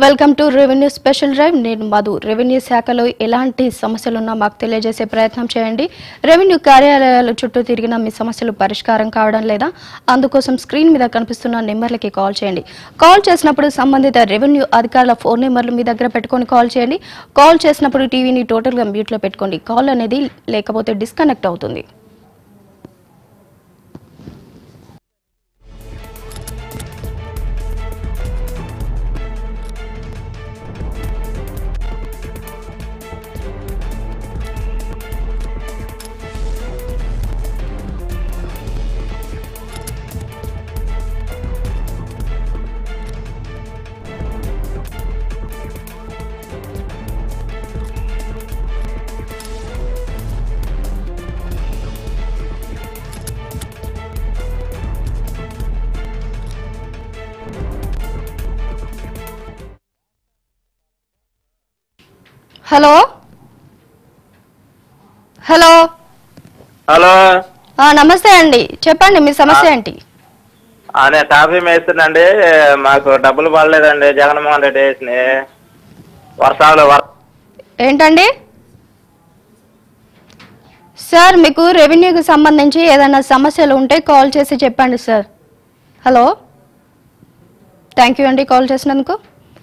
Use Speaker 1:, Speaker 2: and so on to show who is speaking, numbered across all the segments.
Speaker 1: Welcome to revenue special drive నేను Madhu revenue శాఖలో ఎలాంటి సమస్యలున్నా మాకు తెలియజేసే ప్రయత్నం చేయండి రెవెన్యూ కార్యాలయాల చుట్టూ తిరిగిన మీ సమస్యలు పరిష్కారం కావడం లేదా అందుకోసం స్క్రీన్ మీద కనిపిస్తున్న నెంబర్లకి కాల్ చేయండి కాల్ చేసినప్పుడు సంబంధిత రెవెన్యూ అధికారుల ఫోన్ నెంబర్లు మీ దగ్గర పెట్టుకొని కాల్ చేయండి కాల్ చేసినప్పుడు టీవీని టోటల్గా మ్యూట్లో పెట్టుకోండి కాల్ అనేది లేకపోతే డిస్కనెక్ట్ అవుతుంది హలో హలో
Speaker 2: హలో
Speaker 1: ఆ, నమస్తే అండి చెప్పండి మీ సమస్య ఏంటి
Speaker 2: ఆ, నేను టాపీ మేస్తుందండి మాకు డబ్బులు పడలేదండి జగన్మోహన్ రెడ్డి వేసిన వర్షాలు వర్
Speaker 1: ఏంటండి సార్ మీకు రెవెన్యూకి సంబంధించి ఏదైనా సమస్యలు ఉంటే కాల్ చేసి చెప్పండి సార్ హలో థ్యాంక్ యూ అండి కాల్ చేసినందుకు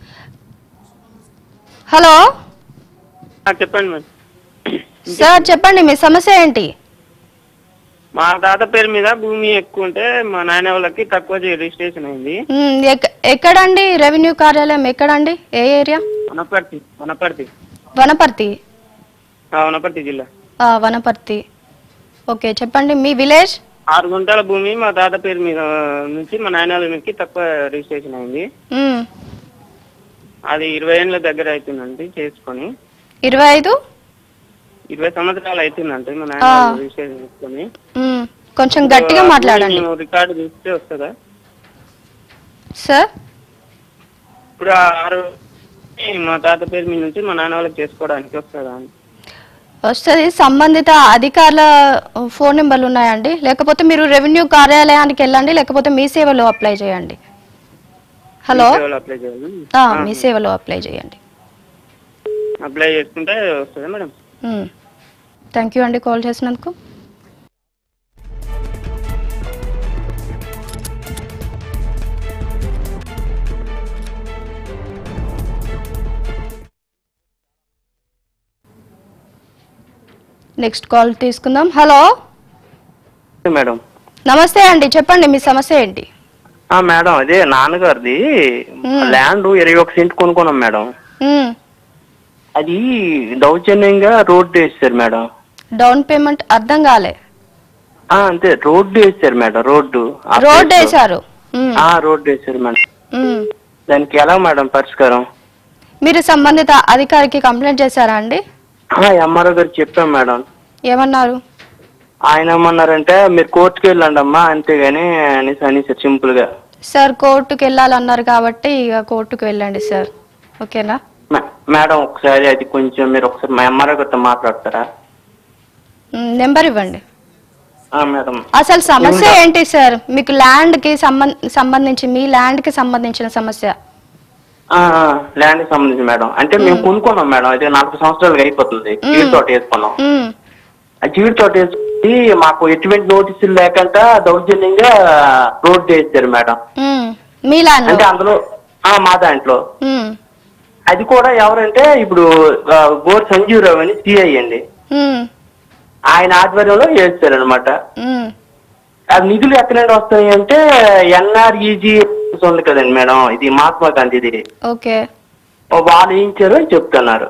Speaker 1: హలో
Speaker 3: ఆ, చెప్పండి మేడం
Speaker 1: సార్ చెప్పండి మీ సమస్య ఏంటి
Speaker 3: మా తాత పేరు మీద భూమి ఎక్కువ ఉంటే మా నాయన వాళ్ళకి తక్కువ చే- రిజిస్ట్రేషన్ అయింది
Speaker 1: మ్, ఎక్క- ఎక్కడండి రెవెన్యూ కార్యాలయం ఎక్కడండి ఏ ఏరియా
Speaker 3: వనపర్తి వనపర్తి
Speaker 1: వనపర్తి
Speaker 3: ఆ, వనపర్తి జిల్లా
Speaker 1: ఆ, వనపర్తి ఓకే చెప్పండి మీ విలేజ్
Speaker 3: ఆరు గుంటల భూమి మా తాత పేరు మీద నుంచి మా నాయన వాళ్ళ మీదకి తక్కువ రిజిస్ట్రేషన్ అయింది
Speaker 1: మ్,
Speaker 3: అది ఇరవై ఏళ్ళ దగ్గర అవుతుందండి చేసుకొని
Speaker 1: ఇరవై ఐదు
Speaker 3: ఇరవై సంవత్సరాలు అవుతుందంటే మా నాయన
Speaker 1: ఆ.
Speaker 3: వాళ్ళు రిజిస్ట్రేషన్ చేసుకొని
Speaker 1: మ్, కొంచెం గట్టిగా మాట్లాడండి
Speaker 3: మేము రికార్డు చూస్తే వస్తుందా
Speaker 1: సార్
Speaker 3: ఇప్పుడు ఆ ఆరు మా తాత పేరు మీద నుంచి మా నాన్న వాళ్ళకి చేసుకోవడానికి వస్తుందా అని
Speaker 1: వస్తుంది సంబంధిత అధికారుల ఫోన్ నెంబర్లు ఉన్నాయండి లేకపోతే మీరు రెవెన్యూ కార్యాలయానికి వెళ్ళండి లేకపోతే మీ సేవలో అప్లై చేయండి హలో
Speaker 3: మీ సేవలో అప్లై చేయాలి
Speaker 1: ఆ, మీ సేవలో అప్లై చేయండి
Speaker 3: అప్లై చేసుకుంటే వస్తుందా మేడం
Speaker 1: థ్యాంక్ యూ అండి కాల్ చేసినందుకు నెక్స్ట్ కాల్ తీసుకుందాం హలో
Speaker 4: మేడం
Speaker 1: నమస్తే అండి చెప్పండి మీ సమస్య ఏంటి
Speaker 4: ఆ మేడం అదే నాన్నగారిది
Speaker 1: మ్మ్.
Speaker 4: ల్యాండ్ ఇరవై ఒక సెంట్ కొనుక్కున్నాం మేడం
Speaker 1: మ్మ్.
Speaker 4: అది దౌర్జన్యంగా రోడ్డు వేసారు మేడం
Speaker 1: డౌన్ పేమెంట్ అర్థం కాలే
Speaker 4: ఆ అంతే రోడ్డు వేసారు మేడం రోడ్డు ఆ
Speaker 1: రోడ్
Speaker 4: place లో.
Speaker 1: వేశారు మ్మ్.
Speaker 4: ఆ రోడ్డు వేసారు మేడం
Speaker 1: మ్మ్.
Speaker 4: దానికి ఎలా మేడం పరిష్కారం
Speaker 1: మీరు సంబంధిత అధికారికి కంప్లైంట్ చేశారా అండి
Speaker 4: ఆ ఎంఆర్ఓ గారు చెప్పాం మేడం
Speaker 1: ఏమన్నారు
Speaker 4: ఆయన ఏమన్నారంటే మీరు కోర్టుకి వెళ్ళండి అమ్మా అంతేగాని అనేసి అనేసి సింపుల్ గా
Speaker 1: సార్ కోర్టుకు వెళ్ళాలన్నారు కాబట్టి ఇక కోర్టుకు వెళ్ళండి సార్ ఓకేనా
Speaker 4: మే- మేడం ఒకసారి అది కొంచెం మీరు ఒకసారి మా ఎంఆర్ఓ గారితో మాట్లాడతారా
Speaker 1: మ్, నెంబర్ ఇవ్వండి
Speaker 4: ఆ మేడం
Speaker 1: అసలు సమస్య
Speaker 4: ఏమిటో?
Speaker 1: ఏంటి సార్ మీకు ల్యాండ్ కి సంబం- సంబంధించి మీ ల్యాండ్ కి సంబంధించిన సమస్య
Speaker 4: ల్యాండ్ కి సంబంధించి మేడం అంటే మేము కొనుక్కున్నాం మేడం అయితే నలభై సంవత్సరాలుగా అయిపోతుంది జీడి తోట వేసుకున్నాం
Speaker 1: మ్,
Speaker 4: ఆ జీడి తోట వేసుకుని మాకు ఎటువంటి నోటీసులు లేకుండా దౌర్జన్యంగా రోడ్డు వేసారు మేడం
Speaker 1: మ్, మీ ల్యాండ్
Speaker 4: అంటే అందులో ఆ మా దాంట్లో
Speaker 1: మ్,
Speaker 4: అది కూడా ఎవరంటే ఇప్పుడు ఆ, గోర్ సంజీవ్ రావు అని సిఐ అండి
Speaker 1: మ్,
Speaker 4: ఆయన ఆధ్వర్యంలో వేస్తారు అనమాట
Speaker 1: మ్,
Speaker 4: ఆ నిధులు ఎక్కడి నుండి వస్తాయి అంటే ఎన్ఆర్ఈజీ ఉంది కదండి మేడం ఇది మహాత్మా గాంధీది
Speaker 1: ఓకే
Speaker 4: వాళ్ళు ఏం ఇచ్చారు అని చెప్తున్నారు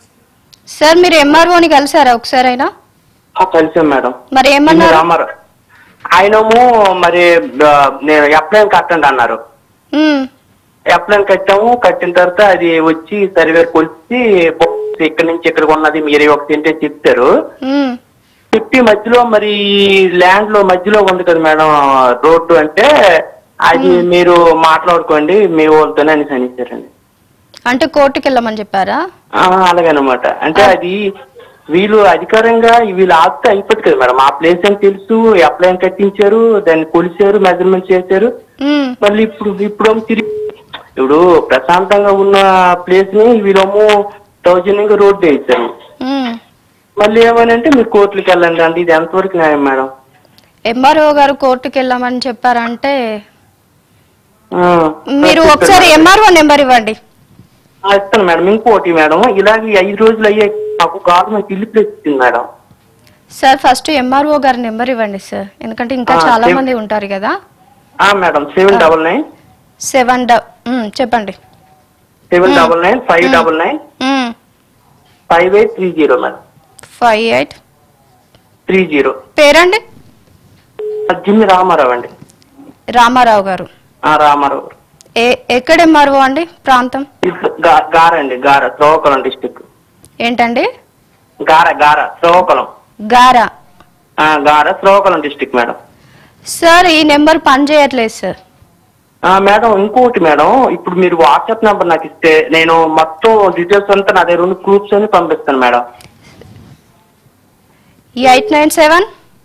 Speaker 1: సార్ మీరు ఎంఆర్ఓని కలిసారా ఒకసారైనా
Speaker 4: ఆ, కలిసాం మేడం
Speaker 1: మరి
Speaker 4: ఇన్ని
Speaker 1: ఏమన్నారు
Speaker 4: రామారావు ఆయనేమో మరి ఆ, నేను ఎప్లైన్ కట్టండి అన్నారు
Speaker 1: మ్,
Speaker 4: ఎప్లైన్ కట్టాము కట్టిన తర్వాత అది వచ్చి సర్వేర్ కొలిచి బొక్స్ ఇక్కడ నుంచి ఇక్కడికి ఉన్నది మీరు ఒక సెంటే చెప్తారు
Speaker 1: మ్,
Speaker 4: చెప్పి మధ్యలో మరి ల్యాండ్ లో మధ్యలో ఉంది కదా మేడం రోడ్డు అంటే అది మీరు మాట్లాడుకోండి మీ వాళ్ళతోనే అని సనిచ్చారండి
Speaker 1: అంటే కోర్టుకు వెళ్ళమని చెప్పారా
Speaker 4: అలాగనమాట అంటే అది వీళ్ళు అధికారంగా వీళ్ళు ఆపితే అయిపోతుంది కదా మేడం ఆ ప్లేస్ అని తెలుసు అప్లైన్ కట్టించారు దాన్ని కొలిచారు మెజర్మెంట్ చేశారు
Speaker 1: మ్,
Speaker 4: మళ్ళీ ఇప్పుడు ఇప్పుడు తిరిగి ఇప్పుడు ప్రశాంతంగా ఉన్న ప్లేస్ ని వీళ్ళేమో థౌజండ్ రోడ్డు వేసారు
Speaker 1: ఉమ్.
Speaker 4: మళ్ళీ ఏమని అంటే మీరు కోర్టులకు వెళ్ళండి అంటే ఇది ఎంతవరకు న్యాయం మేడం
Speaker 1: ఎంఆర్ఓ గారు కోర్టుకి వెళ్ళామని చెప్పారంటే
Speaker 4: ఆ,
Speaker 1: మీరు ఒకసారి ఎంఆర్ఓ నెంబర్ ఇవ్వండి
Speaker 4: ఆ, ఇస్తాను మేడం ఇంకోటి మేడం ఇలాగే ఈ ఐదు రోజులు అయ్యాక మాకు గవర్నమెంట్ ఇల్లు ప్లేస్ ఇచ్చింది మేడం
Speaker 1: సార్ ఫస్ట్ ఎంఆర్ఓ గారి నెంబర్ ఇవ్వండి సార్ ఎందుకంటే ఇంకా
Speaker 4: ఆ,
Speaker 1: చాలా
Speaker 4: సేమ్.
Speaker 1: మంది ఉంటారు కదా
Speaker 4: ఆ madam seven double nine
Speaker 1: seven డ ఉమ్, చెప్పండి
Speaker 4: seven double nine five double nine
Speaker 1: ఉమ్,
Speaker 4: five eight three zero madam
Speaker 1: five eight
Speaker 4: three zero
Speaker 1: పేరండి
Speaker 4: జిమ్మి రామారావు అండి
Speaker 1: రామారావు గారు
Speaker 4: ఆ రామారావు
Speaker 1: ఏ ఎక్కడ ఎంఆర్ఓ అండి ప్రాంతం
Speaker 4: ఇది గా- గార అండి గార శ్రీకాకుళం డిస్టిక్
Speaker 1: ఏంటండి
Speaker 4: గార గార శ్రీకాకుళం
Speaker 1: గారా
Speaker 4: ఆ, Gara Srikakulam district madam
Speaker 1: sir ఈ నెంబర్ పని చేయట్లేదు సార్
Speaker 4: ఆ, మేడం ఇంకోటి మేడం ఇప్పుడు మీరు వాట్సాప్ నెంబర్ నాకు ఇస్తే నేను మొత్తం డీటెయిల్స్ అంతా నా దగ్గర ఉన్న ప్రూఫ్స్ అని పంపిస్తాను మేడం
Speaker 1: ఎయిట్ నైన్ సెవెన్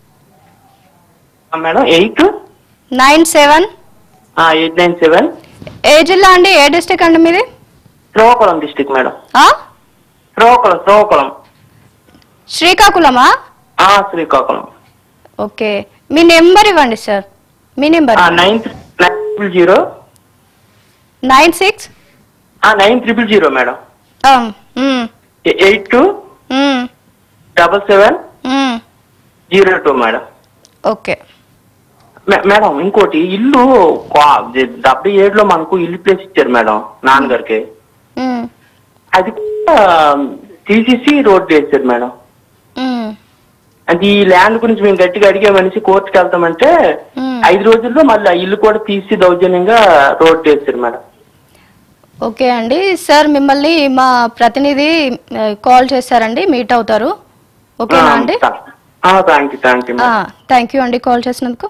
Speaker 4: ఆ, madam eight
Speaker 1: nine seven
Speaker 4: eight nine seven
Speaker 1: ఏ జిల్లా అండి ఏ డిస్టిక్ అండి మీది
Speaker 4: శ్రీకాకుళం డిస్టిక్ మేడం
Speaker 1: ఆ?
Speaker 4: శ్రీకాకుళం శ్రీకాకుళం
Speaker 1: శ్రీకాకుళమా
Speaker 4: ఆ, శ్రీకాకుళం
Speaker 1: ఓకే మీ నెంబర్ ఇవ్వండి సార్ మీ number
Speaker 4: nine nine triple zero
Speaker 1: nine six
Speaker 4: nine triple zero madam eight two double seven zero two madam
Speaker 1: okay
Speaker 4: మే- మేడం ఇంకోటి ఇల్లు క్వా- డెబ్బై ఏడులో మనకు ఇల్లు ప్లేస్ ఇచ్చారు మేడం నాన్నగారికి
Speaker 1: ఉమ్,
Speaker 4: అది కూడా తీసేసి రోడ్డు వేసారు మేడం
Speaker 1: ఉమ్,
Speaker 4: అది ఈ ల్యాండ్ గురించి మేము గట్టిగా అడిగామనేసి కోర్టుకి వెళ్తామంటే
Speaker 1: ఉమ్.
Speaker 4: ఐదు రోజుల్లో మళ్ళీ ఆ ఇల్లు కూడా తీసి దౌర్జన్యంగా రోడ్డు వేసారు మేడం
Speaker 1: ఓకే అండి సార్ మిమ్మల్ని మా ప్రతినిధి ఆ, కాల్ చేశారండి మీట్ అవుతారు ఓకేనా అండి
Speaker 4: thank you thank you
Speaker 1: thank you అండి కాల్ చేసినందుకు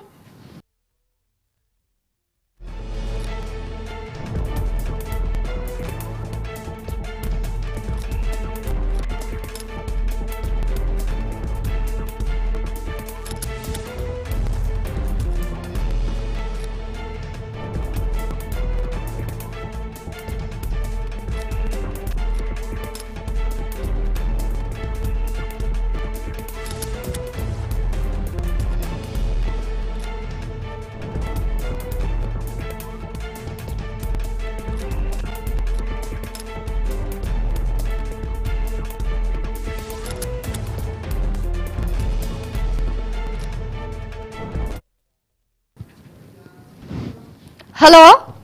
Speaker 1: హలో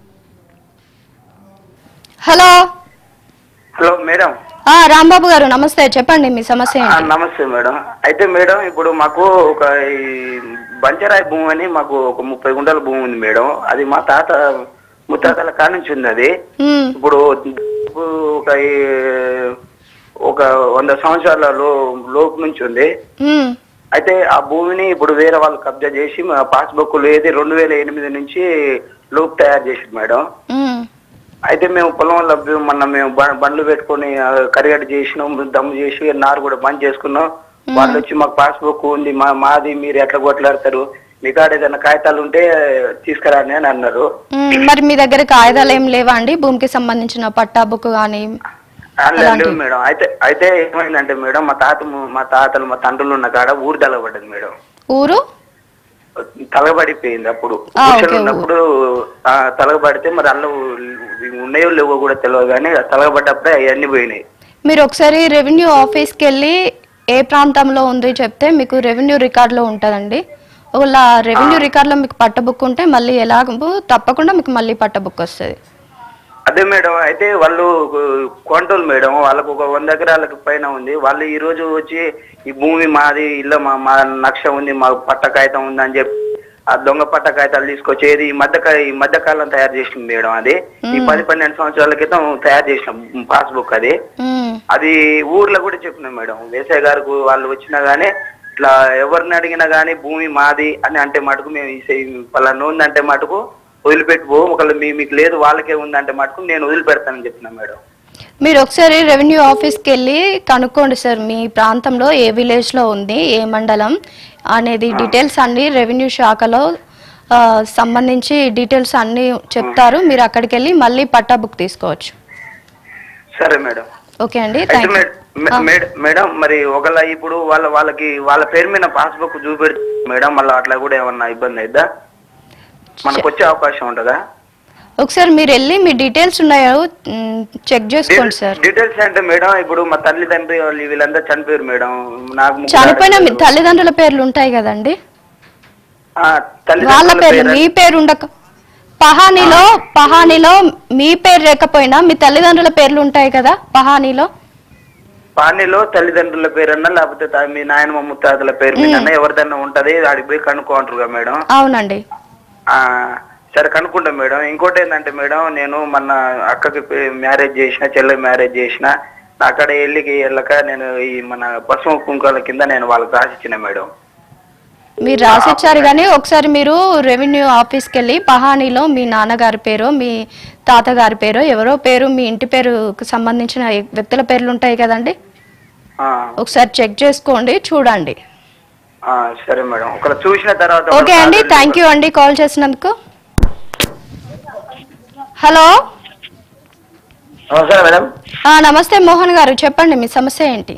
Speaker 1: హలో
Speaker 2: హలో మేడం
Speaker 1: ఆ, రాంబాబు గారు నమస్తే చెప్పండి మీ సమస్య
Speaker 2: ఆ,
Speaker 1: ఏంటి
Speaker 2: నమస్తే మేడం అయితే మేడం ఇప్పుడు మాకు ఒక ఈ బంచరాయి భూమి అని మాకు ఒక ముప్పై గుంటల భూమి ఉంది మేడం అది మా తాత ముత్తాతల కాడ నుంచి ఉంది అది
Speaker 1: ఉమ్,
Speaker 2: ఇప్పుడు ఇప్పుడు ఒక ఈ- ఒక వంద సంవత్సరాల లో లోపు నుంచి ఉంది
Speaker 1: ఉమ్,
Speaker 2: అయితే ఆ భూమిని ఇప్పుడు వేరే వాళ్ళు కబ్జా చేసి మా పాస్బుక్ ఏది రెండు వేల ఎనిమిది నుంచి లోపు తయారు చేసింది మేడం
Speaker 1: ఉమ్,
Speaker 2: అయితే మేము పొలం లభ్యం మొన్న మేము బ- బండ్లు పెట్టుకొని ఆ, కరిగడ చేసినాం దమ్ము చేసి నారు కూడా బంద్ చేసుకున్నాం వాళ్ళు వచ్చి మాకు పాస్బుక్ ఉంది మా మాది మీరు ఎట్లా కొట్లాడతారు మీ కాడ ఏదైనా కాగితాలు ఉంటే తీసుకురాని అని అన్నారు
Speaker 1: ఉమ్, మరి మీ దగ్గర కాగితాలు ఏం లేవా అండి భూమికి సంబంధించిన పట్టా బుక్ కానీ
Speaker 2: ఆ, లేదు లేదు మేడం అయితే అయితే ఏమైందంటే మేడం మా తాత మా తాతలు మా తండ్రులు ఉన్న కాడ ఊరు తలబడ్డది మేడం
Speaker 1: ఊరు
Speaker 2: తలబడిపోయింది అప్పుడు
Speaker 1: ఆ,
Speaker 2: వర్షాలు
Speaker 1: ఓకే.
Speaker 2: ఉన్నప్పుడు ఆ, తలగబడితే మరి అల్ల ఉన్నాయో లేవో కూడా తెలియదు కానీ ఆ తలగబడ్డప్పుడే అవన్నీ పోయినాయి
Speaker 1: మీరు ఒకసారి రెవెన్యూ ఆఫీస్కి వెళ్ళి ఏ ప్రాంతంలో ఉంది చెప్తే మీకు రెవెన్యూ రికార్డులో ఉంటుందండి ఒకవేళ రెవెన్యూ రికార్డులో మీకు పట్ట బుక్ ఉంటే మళ్ళీ ఎలాగో తప్పకుండా మీకు మళ్ళీ పట్ట బుక్ వస్తుంది
Speaker 2: అదే మేడం అయితే వాళ్ళు కొంటోలు మేడం వాళ్ళకు ఒక వంద ఎకరాలకు పైన ఉంది వాళ్ళు ఈ రోజు వచ్చి ఈ భూమి మాది ఇల్లు మా మా నక్ష ఉంది మా పట్ట కాగితం ఉంది అని చెప్పి ఆ దొంగ పట్ట కాగితాలు తీసుకొచ్చి ఏది ఈ మధ్య కా- ఈ మధ్య కాలం తయారు చేసింది మేడం అది ఈ పది పన్నెండు సంవత్సరాల క్రితం తయారు చేసిన పాస్బుక్ అది
Speaker 1: ఉమ్,
Speaker 2: అది ఊర్లో కూడా చెప్పినాం మేడం వేసాయ్ గారికి వాళ్ళు వచ్చినా గానీ ఇట్లా ఎవరిని అడిగినా గానీ భూమి మాది అని అంటే మటుకు మేము ఈ సై- పలానా ఉందంటే మటుకు వదిలిపెట్టుకో ఒకళ్ళు మీ మీకు లేదు వాళ్ళకే ఉందంటే మటుకు నేను వదిలిపెడతానని చెప్పిన మేడం
Speaker 1: మీరు ఒకసారి రెవెన్యూ ఆఫీస్కి వెళ్ళి కనుక్కోండి సార్ మీ ప్రాంతంలో ఏ విలేజ్లో ఉంది ఏ మండలం అనేది డీటెయిల్స్ అన్ని రెవెన్యూ శాఖలో ఆ, సంబంధించి డీటెయిల్స్ అన్నీ చెప్తారు మీరు అక్కడికి వెళ్ళి మళ్ళీ పట్టా బుక్ తీసుకోవచ్చు
Speaker 2: సరే మేడం
Speaker 1: ఓకే అండి
Speaker 2: అయితే
Speaker 1: థ్యాంక్
Speaker 2: మే- మే- మేడ- మేడం మరి ఒకవేళ ఇప్పుడు వాళ్ళ వాళ్ళకి వాళ్ళ పేరు మీద పాస్బుక్ చూపెడు మేడం మళ్ళీ అట్లా కూడా ఏమన్నా ఇబ్బంది అయిద్దా మనకు వచ్చే అవకాశం ఉంటుందా
Speaker 1: ఒకసారి మీరు వెళ్ళి మీ డీటెయిల్స్ ఉన్నాయో మ్, చెక్ చేసుకోండి సార్
Speaker 2: డీటెయిల్స్ అంటే మేడం ఇప్పుడు మా తల్లిదండ్రి వాళ్ళు వీళ్ళందరూ చనిపోయారు మేడం నాకు ముగ్గురు
Speaker 1: చనిపోయిన మీ
Speaker 2: ఆడపిల్లలు.
Speaker 1: తల్లిదండ్రుల పేర్లు ఉంటాయి కదండి
Speaker 2: ఆ, తల్లిదండ్రుల
Speaker 1: వాళ్ళ పేర్లు
Speaker 2: పేరు-
Speaker 1: మీ పేరు ఉండక పహానీలో పహానీలో మీ పేరు లేకపోయినా మీ తల్లిదండ్రుల పేర్లు ఉంటాయి కదా పహానీలో
Speaker 2: పానీలో తల్లిదండ్రుల పేరన్నా లేకపోతే తా- మీ నాయనమ్మ ముత్తాతల పేరు మీద ఎవరిదన్నా ఉంటది ఆడికి పోయి కనుక్కోంటారుగా మేడం
Speaker 1: అవునండి
Speaker 2: ఆ సరే కనుక్కుంటాం మేడం ఇంకోటి ఏంటంటే మేడం నేను మొన్న అక్కకి మ్యారేజ్ చేసిన చెల్లెకి మ్యారేజ్ చేసిన అక్కడ వెళ్ళికి వెళ్ళక నేను ఈ మన పసుపు కుంకాల కింద నేను వాళ్ళకి రాసిచ్చిన మేడం
Speaker 1: మీరు రాసిచ్చారు కానీ ఒకసారి మీరు రెవెన్యూ ఆఫీస్కి వెళ్ళి పహానీలో మీ నాన్నగారి పేరు మీ తాతగారి పేరు ఎవరో పేరు మీ ఇంటి పేరుకు సంబంధించిన వ్యక్తుల పేర్లు ఉంటాయి కదండి
Speaker 2: ఆ,
Speaker 1: ఒకసారి చెక్ చేసుకోండి చూడండి
Speaker 2: ఆ, సరే మేడం ఒకవేళ చూసిన తర్వాత
Speaker 1: ఓకే అండి థ్యాంక్ యూ అండి కాల్ చేసినందుకు హలో
Speaker 4: నమస్కారం మేడం
Speaker 1: ఆ, నమస్తే మోహన్ గారు చెప్పండి మీ సమస్య ఏంటి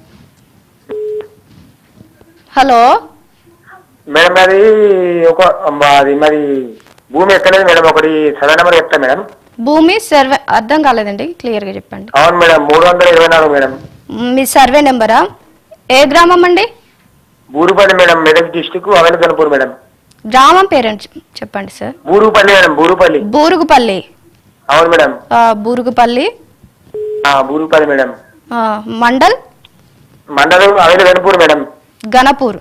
Speaker 1: హలో
Speaker 4: మేడం అది ఒక అది మరి భూమి ఎక్కలేదు మేడం ఒకటి సదా నెంబర్ చెప్తా మేడం
Speaker 1: భూమి సర్వే అర్థం కాలేదండి క్లియర్గా చెప్పండి
Speaker 4: అవును మేడం మూడు వందల ఇరవై నాలుగు మేడం
Speaker 1: మీ సర్వే నెంబరా ఏ గ్రామం అండి
Speaker 4: Burupalli madam Medak district Avel Ganapur madam
Speaker 1: గ్రామం పేరెంట్ చెప్పండి సార్
Speaker 4: బూరుపల్లి మేడం బూరుపల్లి
Speaker 1: బూరుగుపల్లి
Speaker 4: అవును మేడం
Speaker 1: ఆ, బూరుగుపల్లి
Speaker 4: ఆ, బూరుపల్లి మేడం
Speaker 1: ఆ, మండల్
Speaker 4: మండలం Avel Ganapur madam
Speaker 1: Ganapur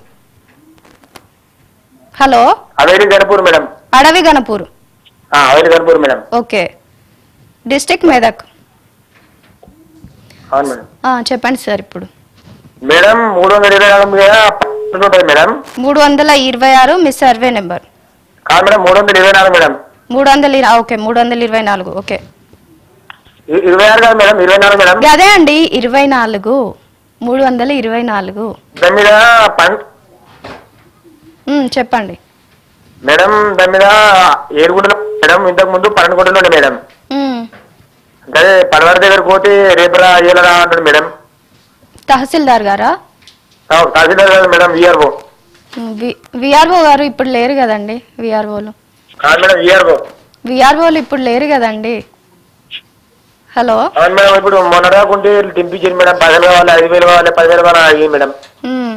Speaker 1: hello
Speaker 4: Avel Ganapur madam
Speaker 1: అడవి గణపూర్
Speaker 4: ఆ, Avel Ganapur madam
Speaker 1: okay district Medak
Speaker 4: అవును మేడం
Speaker 1: ఆ, చెప్పండి సార్ ఇప్పుడు
Speaker 4: మేడం మూడు వందల ఇరవై నాలుగు మీద పన్నెండు ఉంటుంది మేడం
Speaker 1: మూడు వందల ఇరవై ఆరు మీ సర్వే నెంబర్
Speaker 4: కాదు మేడం మూడు వందల ఇరవై నాలుగు మేడం
Speaker 1: మూడు వందల ఇర- ఓకే మూడు వందల ఇరవై నాలుగు ఓకే
Speaker 4: ఇ- ఇరవై ఆరు కాదు మేడం ఇరవై నాలుగు మేడం
Speaker 1: అదే అండి ఇరవై నాలుగు మూడు వందల ఇరవై నాలుగు
Speaker 4: దాని మీద పన్
Speaker 1: ఉమ్, చెప్పండి
Speaker 4: మేడం దాని మీద ఏడు గుంటలు మేడం ఇంతకు ముందు పన్నెండు గుంటలు ఉండే మేడం
Speaker 1: ఉమ్,
Speaker 4: అదే పడవారి దగ్గర పోతే రేపరా ఏలరా అంటాడు మేడం
Speaker 1: తహసీల్దార్ గారా
Speaker 4: అవు, తహసీల్దార్ గారు మేడం విఆర్ఓ
Speaker 1: ఉమ్, వి- విఆర్ఓ గారు ఇప్పుడు లేరు కదండి విఆర్ఓలు
Speaker 4: కాదు మేడం విఆర్ఓ
Speaker 1: విఆర్ఓలు ఇప్పుడు లేరు కదండి హలో
Speaker 4: అవును మేడం ఇప్పుడు మొన్న రాకుంటే దింపించింది మేడం పదివేలు కావాలి ఐదు వేలు కావాలి పదివేలు కావాలి అడిగింది మేడం
Speaker 1: ఉమ్.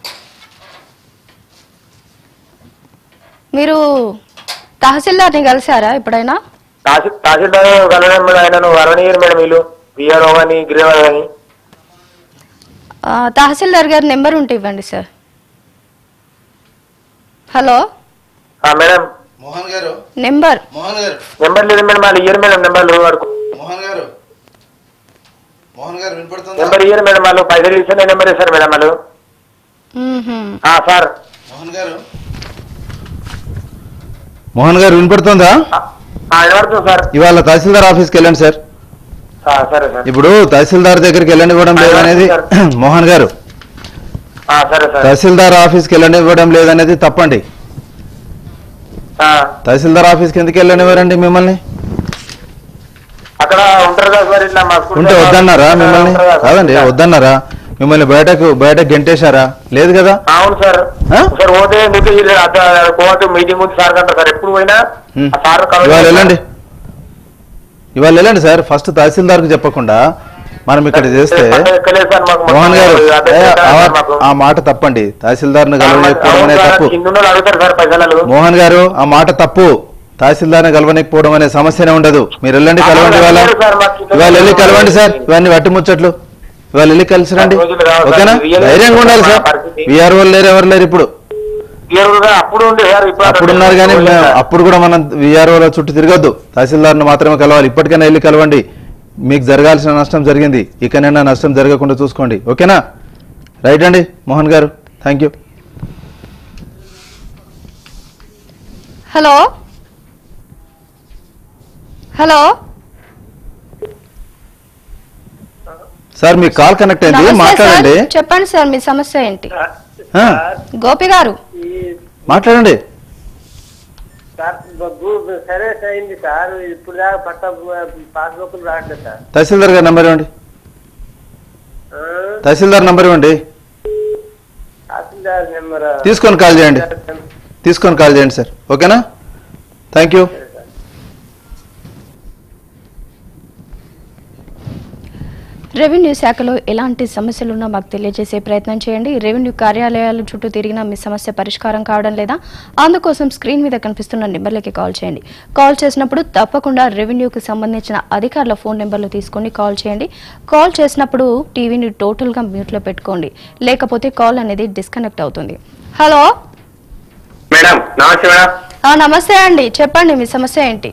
Speaker 1: మీరు తహసీల్దార్ని కలిసారా ఎప్పుడైనా
Speaker 4: తహసీ తహసీల్దార్ కలవడం మేడం ఆయనను అరవనీయరు మేడం వీళ్ళు విఆర్ఓ కానీ గ్రేవర్ కానీ
Speaker 1: ఆ, తహసీల్దార్ గారి నెంబర్ ఉంటే ఇవ్వండి సార్ హలో
Speaker 4: మేడం
Speaker 5: మోహన్ గారు
Speaker 1: నెంబర్
Speaker 5: మోహన్ గారు
Speaker 4: నెంబర్ లేదు మేడం వాళ్ళు ఇయ్యరు మేడం నెంబర్లు వాడుకో
Speaker 5: మోహన్ గారు మోహన్ గారు వినపడుతుందా
Speaker 4: నెంబర్ ఇయ్యరు మేడం వాళ్ళు పైసలు ఇస్తే నెంబర్ ఇస్తారు మేడం వాళ్ళు
Speaker 1: మ్మ్హ్మ్.
Speaker 4: ఆ, సార్
Speaker 5: మోహన్ గారు
Speaker 6: మోహన్ గారు వినపడుతుందా
Speaker 4: ఆ, ఆ, వినపడుతుంది సార్
Speaker 6: ఇవాళ తహసీల్దార్ ఆఫీస్కి వెళ్ళండి సార్
Speaker 4: ఆ, సరే సార్
Speaker 6: ఇప్పుడు తహసీల్దార్ దగ్గరికి వెళ్ళనివ్వడం లేదనేది మోహన్ గారు
Speaker 4: ఆ, సరే సార్
Speaker 6: తహసీల్దార్ ఆఫీస్కి వెళ్ళనివ్వడం లేదనేది తప్పండి
Speaker 4: ఆ,
Speaker 6: తహసీల్దార్ ఆఫీస్కి ఎందుకు వెళ్ళనివ్వరండి మిమ్మల్ని
Speaker 4: అక్కడ ఉంటారు కదా సార్ ఇట్లా మా స్కూల్
Speaker 6: ఉంటే వద్దన్నారా మిమ్మల్ని
Speaker 4: ఉంటారు కదా సార్.
Speaker 6: కాదండి వద్దన్నారా మిమ్మల్ని బయటకు బయటకు గెంటేశారా లేదు కదా
Speaker 4: అవును సార్
Speaker 6: ఆ?
Speaker 4: సార్ పోతే ఎందుకు వీళ్ళు అట్లా పోతే మీటింగ్ ఉంది సార్ అంటారు సార్ ఎప్పుడు పోయినా
Speaker 6: ఉమ్.
Speaker 4: ఆ సార్ కలవలేదు
Speaker 6: ఇవాళ
Speaker 4: సార్.
Speaker 6: వెళ్ళండి ఇవాళ వెళ్ళండి సార్ ఫస్ట్ తహసీల్దార్కి చెప్పకుండా మనం ఇక్కడ చేస్తే
Speaker 4: ఎక్కలేదు సార్ మాకు
Speaker 6: మోహన్ గారు
Speaker 4: అదే
Speaker 6: ఏ,
Speaker 4: సార్
Speaker 6: ఆ-
Speaker 4: మాకు.
Speaker 6: ఆ మాట తప్పండి తహసీల్దార్ని కలవలేకపోవడం
Speaker 4: అవును
Speaker 6: అనేది
Speaker 4: సార్,
Speaker 6: తప్పు
Speaker 4: కింద ఉన్న వాళ్ళు అడుగుతారు సార్ పైసలు
Speaker 6: మోహన్ గారు ఆ మాట తప్పు తహసీల్దార్ని కలవలేకపోవడం అనే సమస్యనే ఉండదు మీరు వెళ్ళండి కలవండి ఇవాళ
Speaker 4: అవును సార్, మాకు కింద
Speaker 6: ఇవాళ వెళ్ళి కలవండి సార్ ఇవన్నీ వట్టి ముచ్చట్లు ఇవాళ వెళ్ళి కలిసి రండి
Speaker 4: ఆ రోజులు రావు సార్,
Speaker 6: ఓకేనా
Speaker 4: రియల్
Speaker 6: ధైర్యంగా ఉండాలి సార్
Speaker 4: పరిస్థితి.
Speaker 6: విఆర్ఓ లేరు ఎవరు లేరు ఇప్పుడు
Speaker 4: క్లియర్గా అప్పుడు ఉండే సార్ ఇప్పుడు
Speaker 6: అప్పుడు ఉన్నారు కానీ
Speaker 4: లేదు
Speaker 6: మేము-
Speaker 4: సార్.
Speaker 6: అప్పుడు కూడా మనం విఆర్ఓల చుట్టూ తిరగద్దు తహసీల్దార్ని మాత్రమే కలవాలి ఇప్పటికైనా వెళ్ళి కలవండి మీకు జరగాల్సిన నష్టం జరిగింది ఇకనైనా నష్టం జరగకుండా చూసుకోండి ఓకేనా రైట్ అండి మోహన్ గారు thank you
Speaker 1: hello hello
Speaker 6: sir మీ కాల్ కనెక్ట్ అయింది
Speaker 1: నమస్తే
Speaker 6: మాట్లాడండి
Speaker 1: సార్ చెప్పండి సార్ మీ సమస్య ఏంటి
Speaker 6: ఆ,
Speaker 1: గోపి గారు
Speaker 6: మాట్లాడండి
Speaker 7: సార్ భూ- సరే అయింది సార్ ఇప్పుడు దాకా పట్ట పాస్బుక్లు రావట్లేదు సార్
Speaker 6: తహసీల్దార్ గారి నంబర్ ఇవ్వండి
Speaker 7: ఆ,
Speaker 6: తహసీల్దార్ నంబర్ ఇవ్వండి
Speaker 7: తహసీల్దార్ నెంబర్
Speaker 6: తీసుకొని కాల్ చేయండి తీసుకొని కాల్ చేయండి సార్ ఓకేనా థ్యాంక్ యూ
Speaker 1: రెవెన్యూ శాఖలో ఎలాంటి సమస్యలున్నా మాకు తెలియజేసే ప్రయత్నం చేయండి రెవెన్యూ కార్యాలయాల చుట్టూ తిరిగినా మీ సమస్య పరిష్కారం కావడం లేదా అందుకోసం స్క్రీన్ మీద కనిపిస్తున్న నెంబర్లకి కాల్ చేయండి కాల్ చేసినప్పుడు తప్పకుండా రెవెన్యూకి సంబంధించిన అధికారుల ఫోన్ నెంబర్లు తీసుకొని కాల్ చేయండి కాల్ చేసినప్పుడు టీవీని టోటల్గా మ్యూట్లో పెట్టుకోండి లేకపోతే కాల్ అనేది డిస్కనెక్ట్ అవుతుంది హలో
Speaker 2: మేడం నమస్తే మేడం
Speaker 1: ఆ, నమస్తే అండి చెప్పండి మీ సమస్య ఏంటి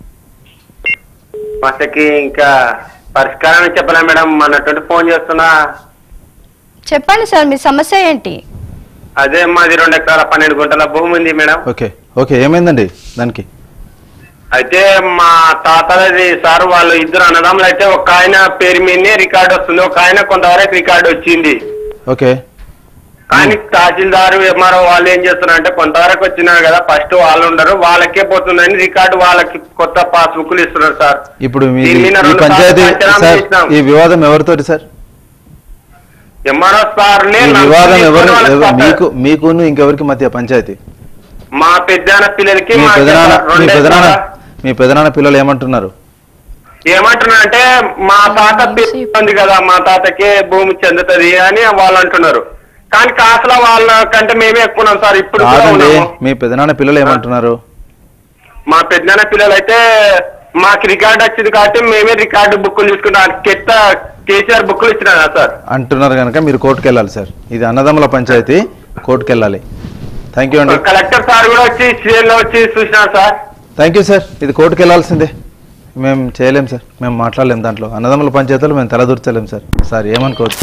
Speaker 2: మాసకి ఇంకా పరిష్కారం చెప్పలే మేడం మొన్నటువంటి ఫోన్ చేస్తున్నా
Speaker 1: చెప్పండి సార్ మీ సమస్య ఏంటి
Speaker 2: అదే మాది రెండు ఎకరాల పన్నెండు గుంటల భూమి ఉంది మేడం
Speaker 6: ఓకే ఓకే ఏమైందండి దానికి
Speaker 2: అయితే మా తాతలది సార్ వాళ్ళు ఇద్దరు అన్నదమ్ములు అయితే ఒక ఆయన పేరు మీదనే రికార్డు వస్తుంది ఒక ఆయన కొంతవరకు రికార్డు వచ్చింది
Speaker 6: ఓకే
Speaker 2: కానీ తహసీల్దారు ఎంఆర్ఓ వాళ్ళు ఏం చేస్తున్నారు అంటే కొంతవరకు వచ్చినారు కదా ఫస్ట్ వాళ్ళు ఉండరు వాళ్ళకే పోతుందని రికార్డు వాళ్ళకి కొత్త పాస్ బుక్లు ఇస్తున్నారు సార్
Speaker 6: ఇప్పుడు మీ
Speaker 2: దీని మీద
Speaker 6: ఈ
Speaker 2: రెండు
Speaker 6: పంచాయతీ
Speaker 2: సార్లు పంచనామా
Speaker 6: సార్
Speaker 2: చేసినాం.
Speaker 6: ఈ వివాదం ఎవరితోటి సార్
Speaker 2: ఎంఆర్ఓ సార్లే
Speaker 6: ఈ
Speaker 2: నన్ను
Speaker 6: వివాదం
Speaker 2: తీసుకొని
Speaker 6: ఎవరు
Speaker 2: వాళ్ళకి
Speaker 6: ఎవ-
Speaker 2: పంపారు.
Speaker 6: మీకు మీకును ఇంకెవరికి మధ్య పంచాయతీ
Speaker 2: మా పెద్దాన పిల్లలకి
Speaker 6: మీ
Speaker 2: మా
Speaker 6: పెదనాన్న
Speaker 2: సార్
Speaker 6: మీ
Speaker 2: రెండే
Speaker 6: పెదనాన్న
Speaker 2: సార్.
Speaker 6: మీ పెదనాన్న పిల్లలు ఏమంటున్నారు
Speaker 2: ఏమంటున్నా అంటే మా తాత పేరు ఉంది కదా మా తాతకే భూమి చెందుతది అని వాళ్ళు అంటున్నారు కానీ కాసుల వాళ్ళ కంటే మేమే ఎక్కువ ఉన్నాం సార్ ఇప్పుడు కూడా
Speaker 6: కాదండి
Speaker 2: ఉన్నాము
Speaker 6: మీ పెదనాన్న పిల్లలు ఏమంటున్నారు
Speaker 2: మా పెద్దనాన్న పిల్లలు అయితే మాకు రికార్డు వచ్చింది కాబట్టి మేమే రికార్డు బుక్కులు తీసుకున్నాం కెత్త కేసీఆర్ బుక్కులు ఇచ్చినా కదా సార్
Speaker 6: అంటున్నారు కనుక మీరు కోర్టుకు వెళ్ళాలి సార్ ఇది అన్నదమ్ముల పంచాయతీ కోర్టుకు వెళ్ళాలి థ్యాంక్ యూ అండి
Speaker 2: కలెక్టర్ సార్ కూడా వచ్చి సీఎల్ లో వచ్చి చూసినారు సార్
Speaker 6: థ్యాంక్ యూ సార్ ఇది కోర్టుకు వెళ్ళాల్సిందే మేము చేయలేం సార్ మేము మాట్లాడలేం దాంట్లో అన్నదమ్ముల పంచాయతీలో మేము తలదూర్చలేం సార్ సార్ ఏమనుకోవచ్చు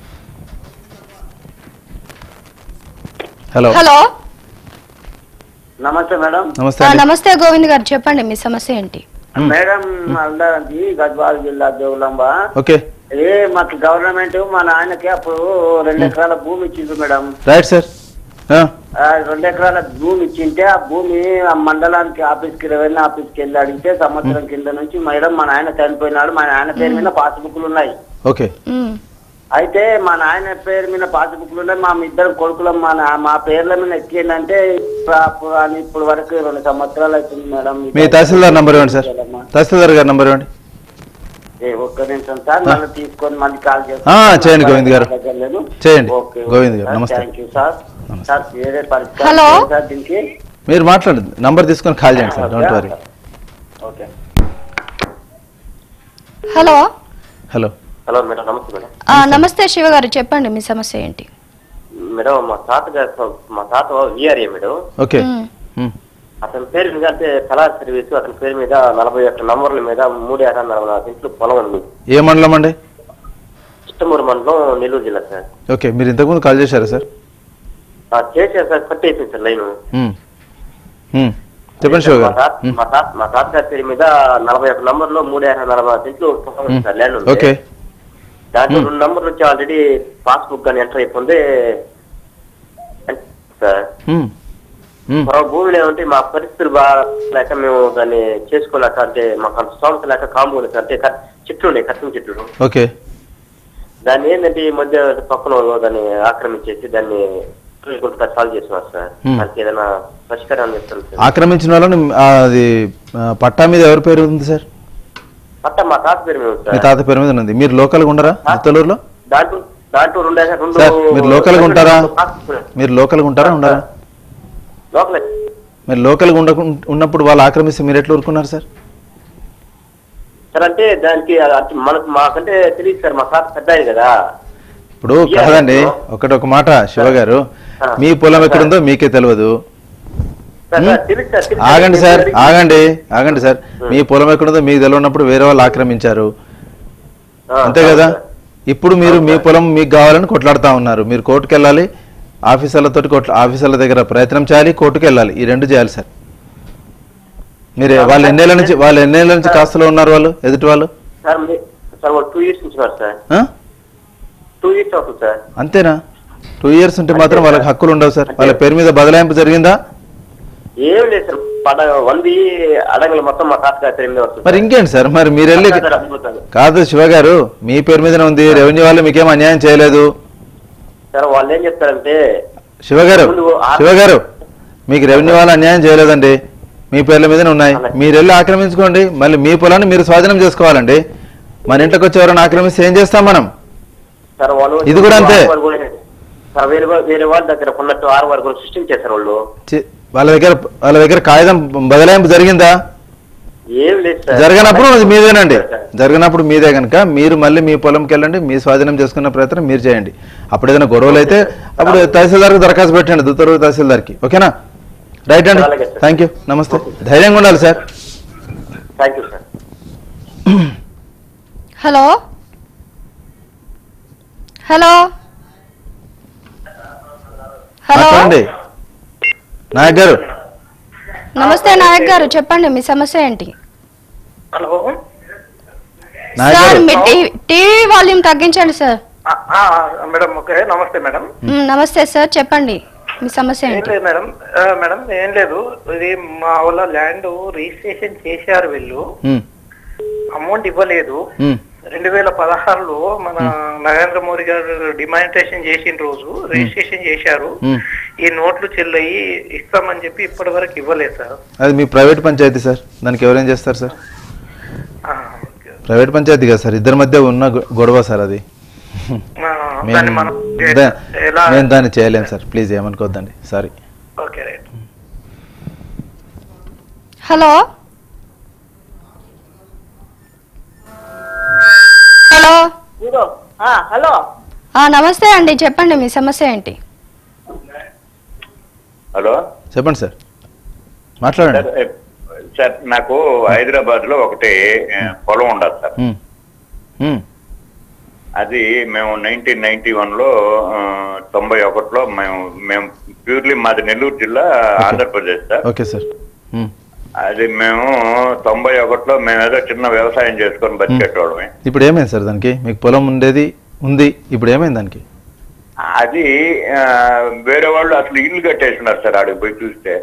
Speaker 6: హలో
Speaker 1: హలో
Speaker 7: నమస్తే మేడం
Speaker 6: నమస్తే
Speaker 1: ఆ,
Speaker 6: అండి
Speaker 1: నమస్తే గోవింద్ గారు చెప్పండి మీ సమస్య ఏంటి
Speaker 6: మ్.
Speaker 7: మేడం అల్లాది గద్వాల జిల్లా దేవులంబ
Speaker 6: ఓకే
Speaker 7: ఏ మాకు గవర్నమెంట్ మా నాయనకి అప్పుడు రెండు ఎకరాల భూమి ఇచ్చింది మేడం
Speaker 6: రైట్ సార్ ఆ,
Speaker 7: ఆ రెండు ఎకరాల భూమి ఇచ్చింటే ఆ భూమి ఆ మండలానికి ఆఫీస్కి రెవెన్యూ ఆఫీస్కి వెళ్ళి అడిగితే సంవత్సరం కింద నుంచి మేడం మా నాయన చనిపోయినాడు మా నాయన పేరు మీద పాస్బుక్లు ఉన్నాయి
Speaker 6: ఓకే
Speaker 1: మ్,
Speaker 7: అయితే మా నాయన పేరు మీద పాస్బుక్లు ఉన్నాయి మా ఇద్దరు కొడుకులం మా నా- మా పేర్ల మీద ఎక్కిందంటే ఇప్పుడు అని ఇప్పుడు వరకు రెండు సంవత్సరాలు అవుతుంది మేడం
Speaker 6: మీ తహసీల్దార్ నంబర్ ఇవ్వండి సార్ తహసీల్దార్ గారి నంబర్ ఇవ్వండి
Speaker 7: ఏ, ఒక్క నిమిషం సార్ మళ్ళీ తీసుకొని మళ్ళీ కాల్
Speaker 6: ఆ, చేయండి గోవింద్ గారు.
Speaker 7: దగ్గరలేదు.
Speaker 6: చేయండి.
Speaker 7: ఓకే,
Speaker 6: గోవింద్
Speaker 7: ఓకే
Speaker 6: గారు,
Speaker 7: సార్,
Speaker 6: నమస్తే.
Speaker 7: థ్యాంక్ యూ సార్
Speaker 6: నమస్తే.
Speaker 7: సార్ వేరే పరిష్కారం
Speaker 1: హలో.
Speaker 7: లేదు సార్ దీనికి
Speaker 6: మీరు మాట్లాడండి నంబర్ తీసుకొని కాల్ చేయండి sir don't worry
Speaker 7: okay
Speaker 1: hello
Speaker 6: hello
Speaker 8: hello madam నమస్తే మేడం
Speaker 1: ఆ, నమస్తే శివ గారు చెప్పండి మీ సమస్య ఏంటి
Speaker 8: మేడం మా తాత గారు మా తాత విఆర్ఏ మేడం
Speaker 6: ఓకే
Speaker 1: మ్,
Speaker 6: మ్,
Speaker 8: అతని పేరు మీద అంటే కళా సర్వీస్ అతని పేరు మీద నలభై ఒక్క నంబర్ల మీద మూడు ఎకరాల నలభై నాలుగు ఇంట్లో పొలం ఉంది
Speaker 6: ఏ మండలం అండి
Speaker 8: ఇష్టమూరు మండలం నెల్లూరు జిల్లా సార్
Speaker 6: ఓకే మీరు ఇంతకుముందు కాల్ చేశారా సార్
Speaker 8: ఆ చేసే సార్ కట్ అయిపోయింది సార్ లైన్
Speaker 6: మ్, మ్, చెప్పండి శివ
Speaker 8: మా
Speaker 6: గారు
Speaker 8: తాత
Speaker 6: మ్,
Speaker 8: మా తాత మా తాతగారి పేరు మీద నలభై ఒక్క నంబర్ లో మూడు ఎకరాల నలభై నాలుగు ఇంట్లో పొలం ఉంది
Speaker 6: మ్,
Speaker 8: సార్ ల్యాండ్ ఉంది
Speaker 6: ఓకే
Speaker 8: దాంట్లో
Speaker 6: మ్.
Speaker 8: రెండు నంబర్లు వచ్చి ఆల్రెడీ పాస్బుక్ కానీ ఎంటర్ అయిపోయింది సార్
Speaker 6: మ్, మ్,
Speaker 8: మా భూమిలో ఏమంటే మా పరిస్థితులు బాగా లేక మేము దాన్ని చేసుకోలేక అంటే మాకు అంత స్తోమత లేక కాంబోలు అంటే కట్- చెట్లు ఉన్నాయి కట్టిన చెట్లు
Speaker 6: ఓకే
Speaker 8: దాన్ని ఏంటంటే ఈ మధ్య పక్కన వాళ్ళు దాన్ని ఆక్రమించేసి దాన్ని కొంత సాల్వ్ చేస్తున్నారు సార్
Speaker 6: Hmm.
Speaker 8: దానికి ఏదైనా పరిష్కారం చేస్తారు సార్
Speaker 6: ఆక్రమించిన వాళ్ళని ఆ, అది ఆ, పట్టా మీద ఎవరి పేరు ఉంది సార్
Speaker 8: పట్ట మా తాత పేరు మీద ఉంది
Speaker 6: మీ
Speaker 8: సార్
Speaker 6: తాత పేరు మీద ఉంది మీరు లోకల్గా ఉండరా చిత్తలూరులో
Speaker 8: దాంట్లో దాంట్లో రెండు ఎకరా- రెండు
Speaker 6: సార్ మీరు లోకల్గా ఉంటారా
Speaker 8: పాస్బుక్లు.
Speaker 6: మీరు లోకల్గా ఉంటారా ఉండరా
Speaker 8: లోకలే
Speaker 6: మీరు లోకల్గా ఉండ ఉన్నప్పుడు వాళ్ళు ఆక్రమిస్తే మీరు ఎట్లా ఊరుకున్నారు సార్
Speaker 8: సార్ అంటే దానికి అంటే మనకు మాకంటే తెలియదు సార్ మా తాత పెద్ద ఆయన కదా
Speaker 6: ఇప్పుడు కాదండి ఒకటి ఒక మాట శివ గారు మీ పొలం ఎక్కడుందో మీకే తెలియదు
Speaker 8: సార్,
Speaker 6: Hmm?
Speaker 8: సార్, తెలుసు సార్, తెలుసు
Speaker 6: ఆగండి సార్
Speaker 8: తెలుసు.
Speaker 6: ఆగండి ఆగండి సార్ మీ పొలం ఎక్కడుందో మీకు తెలియనప్పుడు వేరే వాళ్ళు ఆక్రమించారు
Speaker 8: ఆ,
Speaker 6: అంతే కదా
Speaker 8: అవును సార్.
Speaker 6: ఇప్పుడు మీరు
Speaker 8: అవును
Speaker 6: మీ
Speaker 8: సార్.
Speaker 6: పొలం మీకు కావాలని కొట్లాడుతా ఉన్నారు మీరు కోర్టుకు వెళ్ళాలి ఆఫీసర్లతో కొట్ల ఆఫీసర్ల దగ్గర ప్రయత్నం చేయాలి కోర్టుకు వెళ్ళాలి ఈ రెండు చేయాలి సార్ మీరు వాళ్ళు ఎన్నేళ్ళ నుంచి వాళ్ళు ఎన్నేళ్ళ నుంచి కాస్తలో ఉన్నారు వాళ్ళు ఎదుటి వాళ్ళు
Speaker 8: సార్ మీ- సార్ వాళ్ళు టూ ఇయర్స్ నుంచి ఉన్నారు సార్
Speaker 6: ఆ?
Speaker 8: టూ ఇయర్స్ అవుతుంది సార్
Speaker 6: అంతేనా టూ ఇయర్స్ ఉంటే మాత్రం వాళ్ళకి హక్కులు ఉండవు సార్ వాళ్ళ పేరు మీద బదలాయింపు జరిగిందా
Speaker 8: ఏం లేదు సార్ పడ వంది అడగలు మొత్తం మా తాతగారి పేరు మీద వస్తుంది
Speaker 6: మరి ఇంకేంటి సార్ మరి మీరు వెళ్ళి
Speaker 8: తాతగారు అద్భుతాలు.
Speaker 6: కాదు శివ గారు మీ పేరు మీదనే ఉంది రెవెన్యూ వాళ్ళు మీకేం అన్యాయం చేయలేదు
Speaker 8: సార్ వాళ్ళు ఏం చెప్తారంటే
Speaker 6: శివ గారు
Speaker 8: ముందు ఆ-
Speaker 6: శివ గారు మీకు రెవెన్యూ వాళ్ళు అన్యాయం చేయలేదండి మీ పేర్ల మీదనే ఉన్నాయి
Speaker 8: అలాగే.
Speaker 6: మీరు వెళ్ళి ఆక్రమించుకోండి మళ్ళీ మీ పొలాన్ని మీరు స్వాధీనం చేసుకోవాలండి మన ఇంట్లోకి వచ్చి ఎవరైనా ఆక్రమిస్తే ఏం చేస్తాం మనం
Speaker 8: సార్ వాళ్ళు
Speaker 6: ఇది కూడా అంతే.
Speaker 8: ఆరు వారు కూడా- సార్ వేరే వా- వేరే వాళ్ళ దగ్గర ఉన్నట్టు ఆరు వారు కూడా సృష్టించేశారు వాళ్ళు
Speaker 6: చి- వాళ్ళ దగ్గర వాళ్ళ దగ్గర కాగితం బదలాయింపు జరిగిందా
Speaker 8: ఏం లేదు సార్
Speaker 6: జరగనప్పుడు అది మీదేనండి
Speaker 8: సార్.
Speaker 6: జరగనప్పుడు మీదే కనుక మీరు మళ్ళీ మీ పొలంకి వెళ్ళండి మీ స్వాధీనం చేసుకున్న ప్రయత్నం మీరు చేయండి అప్పుడు ఏదైనా గొడవలు అయితే అప్పుడు తహసీల్దార్కి దరఖాస్తు పెట్టండి దుత్తూరు తహసీల్దార్కి ఓకేనా రైట్ అండి
Speaker 8: అలాగే సార్.
Speaker 6: థ్యాంక్ యూ నమస్తే ధైర్యంగా ఉండాలి sir
Speaker 8: thank you sir
Speaker 1: hello hello hello
Speaker 6: మాట్లాడండి నాయక్ గారు
Speaker 1: నమస్తే నాయక్ గారు చెప్పండి మీ సమస్య ఏంటి
Speaker 3: హలో
Speaker 6: నాయక్
Speaker 1: సార్
Speaker 6: గారు
Speaker 1: మీ టీ- టీవీ వాల్యూమ్ తగ్గించండి సార్
Speaker 3: మేడం ఓకే నమస్తే మేడం
Speaker 1: మ్, నమస్తే సార్ చెప్పండి మీ సమస్య
Speaker 3: ఏం
Speaker 1: ఏంటి
Speaker 3: లేదు మేడం ఆ, మేడం ఏం లేదు ఇది మా వాళ్ళ ల్యాండ్ రిజిస్ట్రేషన్ చేశారు వీళ్ళు
Speaker 6: ఉమ్,
Speaker 3: అమౌంట్ ఇవ్వలేదు
Speaker 6: ఉమ్,
Speaker 3: రెండు వేల పదహారులో మన నరేంద్ర మోడీ గారు డిమానిటేషన్ చేసిన రోజు రిజిస్ట్రేషన్ చేశారు
Speaker 6: ఉమ్.
Speaker 3: ఈ నోట్లు చెల్లయి ఇస్తామని చెప్పి ఇప్పటి వరకు ఇవ్వలేదు సార్
Speaker 6: అది మీ ప్రైవేట్ పంచాయతీ సార్ దానికి ఎవరేం చేస్తారు సార్
Speaker 3: ఆ, ఓకే.
Speaker 6: ప్రైవేట్ పంచాయతీ కదా సార్ ఇద్దరి మధ్య ఉన్న గొ- గొడవ సార్ అది
Speaker 3: ఆ,
Speaker 6: మేము
Speaker 3: దాన్ని మనం
Speaker 6: దా-
Speaker 3: ఎలా
Speaker 6: మేము దాన్ని చేయలేం సార్ ప్లీజ్ ఏమనుకోవద్దండి sorry
Speaker 3: okay right
Speaker 1: hello hello
Speaker 9: hello
Speaker 1: ఆ, నమస్తే అండి చెప్పండి మీ సమస్య ఏంటి
Speaker 10: హలో
Speaker 6: చెప్పండి సార్ మాట్లాడండి
Speaker 10: సార్ ఏ, సార్ నాకు హైదరాబాద్ లో ఒకటి ఏ, పొలం ఉండదు సార్
Speaker 6: ఉమ్, ఉమ్,
Speaker 10: అది మేము నైన్టీన్ నైన్టీ వన్ లో ఆ, తొంభై ఒకటిలో మేము మేము ప్యూర్లీ మాది నెల్లూరు జిల్లా ఆంధ్రప్రదేశ్ సార్
Speaker 6: ఓకే సార్ ఉమ్.
Speaker 10: అది మేము తొంభై ఒకటిలో మేము ఏదో చిన్న వ్యవసాయం చేసుకొని బతికేటోళ్ళమే
Speaker 6: ఇప్పుడు ఏమైంది సార్ దానికి మీకు పొలం ఉండేది ఉంది ఇప్పుడు ఏమైంది దానికి
Speaker 10: అది ఆ, వేరే వాళ్ళు అసలు ఇల్లు కట్టేస్తున్నారు సార్ ఆడికి పోయి చూస్తే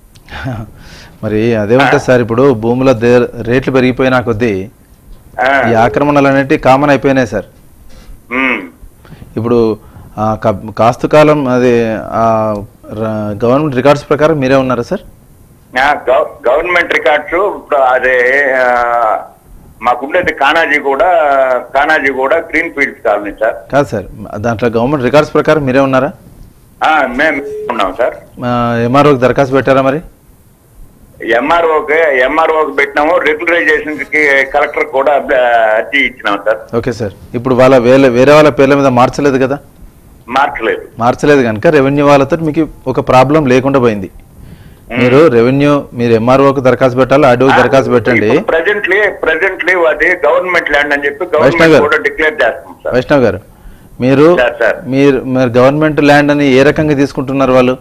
Speaker 6: మరి అదే ఉంటుంది సార్ ఇప్పుడు భూముల దే- రేట్లు పెరిగిపోయినా కొద్దీ
Speaker 10: ఆ,
Speaker 6: ఈ ఆక్రమణలు అనేవి కామన్ అయిపోయినాయి సార్
Speaker 10: ఉమ్,
Speaker 6: ఇప్పుడు ఆ, క- కాస్తు కాలం అది ఆ, ర- గవర్నమెంట్ రికార్డ్స్ ప్రకారం మీరే ఉన్నారా సార్
Speaker 10: ఆ, గవ- గవర్నమెంట్ రికార్డ్స్ ఇప్పుడు అదే ఆ, మాకుండేది కానాజీ కూడా కానాజీ కూడా గ్రీన్ ఫీల్డ్స్ కాలనీ సార్
Speaker 6: కాదు సార్ దాంట్లో గవర్నమెంట్ రికార్డ్స్ ప్రకారం మీరే ఉన్నారా
Speaker 10: ఆ, మేము ఉన్నాం సార్
Speaker 6: ఎంఆర్ఓకి దరఖాస్తు పెట్టారా మరి
Speaker 10: ఎంఆర్ఓకి ఎంఆర్ఓకి పెట్టినాము రెగ్యులరైజేషన్ కి కలెక్టర్ కూడా అభ్య- అర్జీ ఇచ్చినాం సార్
Speaker 6: ఓకే సార్ ఇప్పుడు వాళ్ళ వేరే వేరే వాళ్ళ పేర్ల మీద మార్చలేదు కదా
Speaker 10: మార్చలేదు
Speaker 6: మార్చలేదు కనుక రెవెన్యూ వాళ్ళతో మీకు ఒక ప్రాబ్లం లేకుండా పోయింది మీరు రెవెన్యూ మీరు ఎంఆర్ఓకి దరఖాస్తు పెట్టాలి ఆర్డీఓకి దరఖాస్తు పెట్టండి
Speaker 10: ప్రెసెంట్లీ ప్రెసెంట్లీ అది గవర్నమెంట్ ల్యాండ్ అని చెప్పి
Speaker 6: వైష్ణవ్
Speaker 10: గవర్నమెంట్
Speaker 6: గారు.
Speaker 10: కూడా డిక్లేర్ చేస్తాం సార్
Speaker 6: వైష్ణవ్ గారు మీరు
Speaker 10: సార్, సార్.
Speaker 6: మీరు మీరు గవర్నమెంట్ ల్యాండ్ అని ఏ రకంగా తీసుకుంటున్నారు వాళ్ళు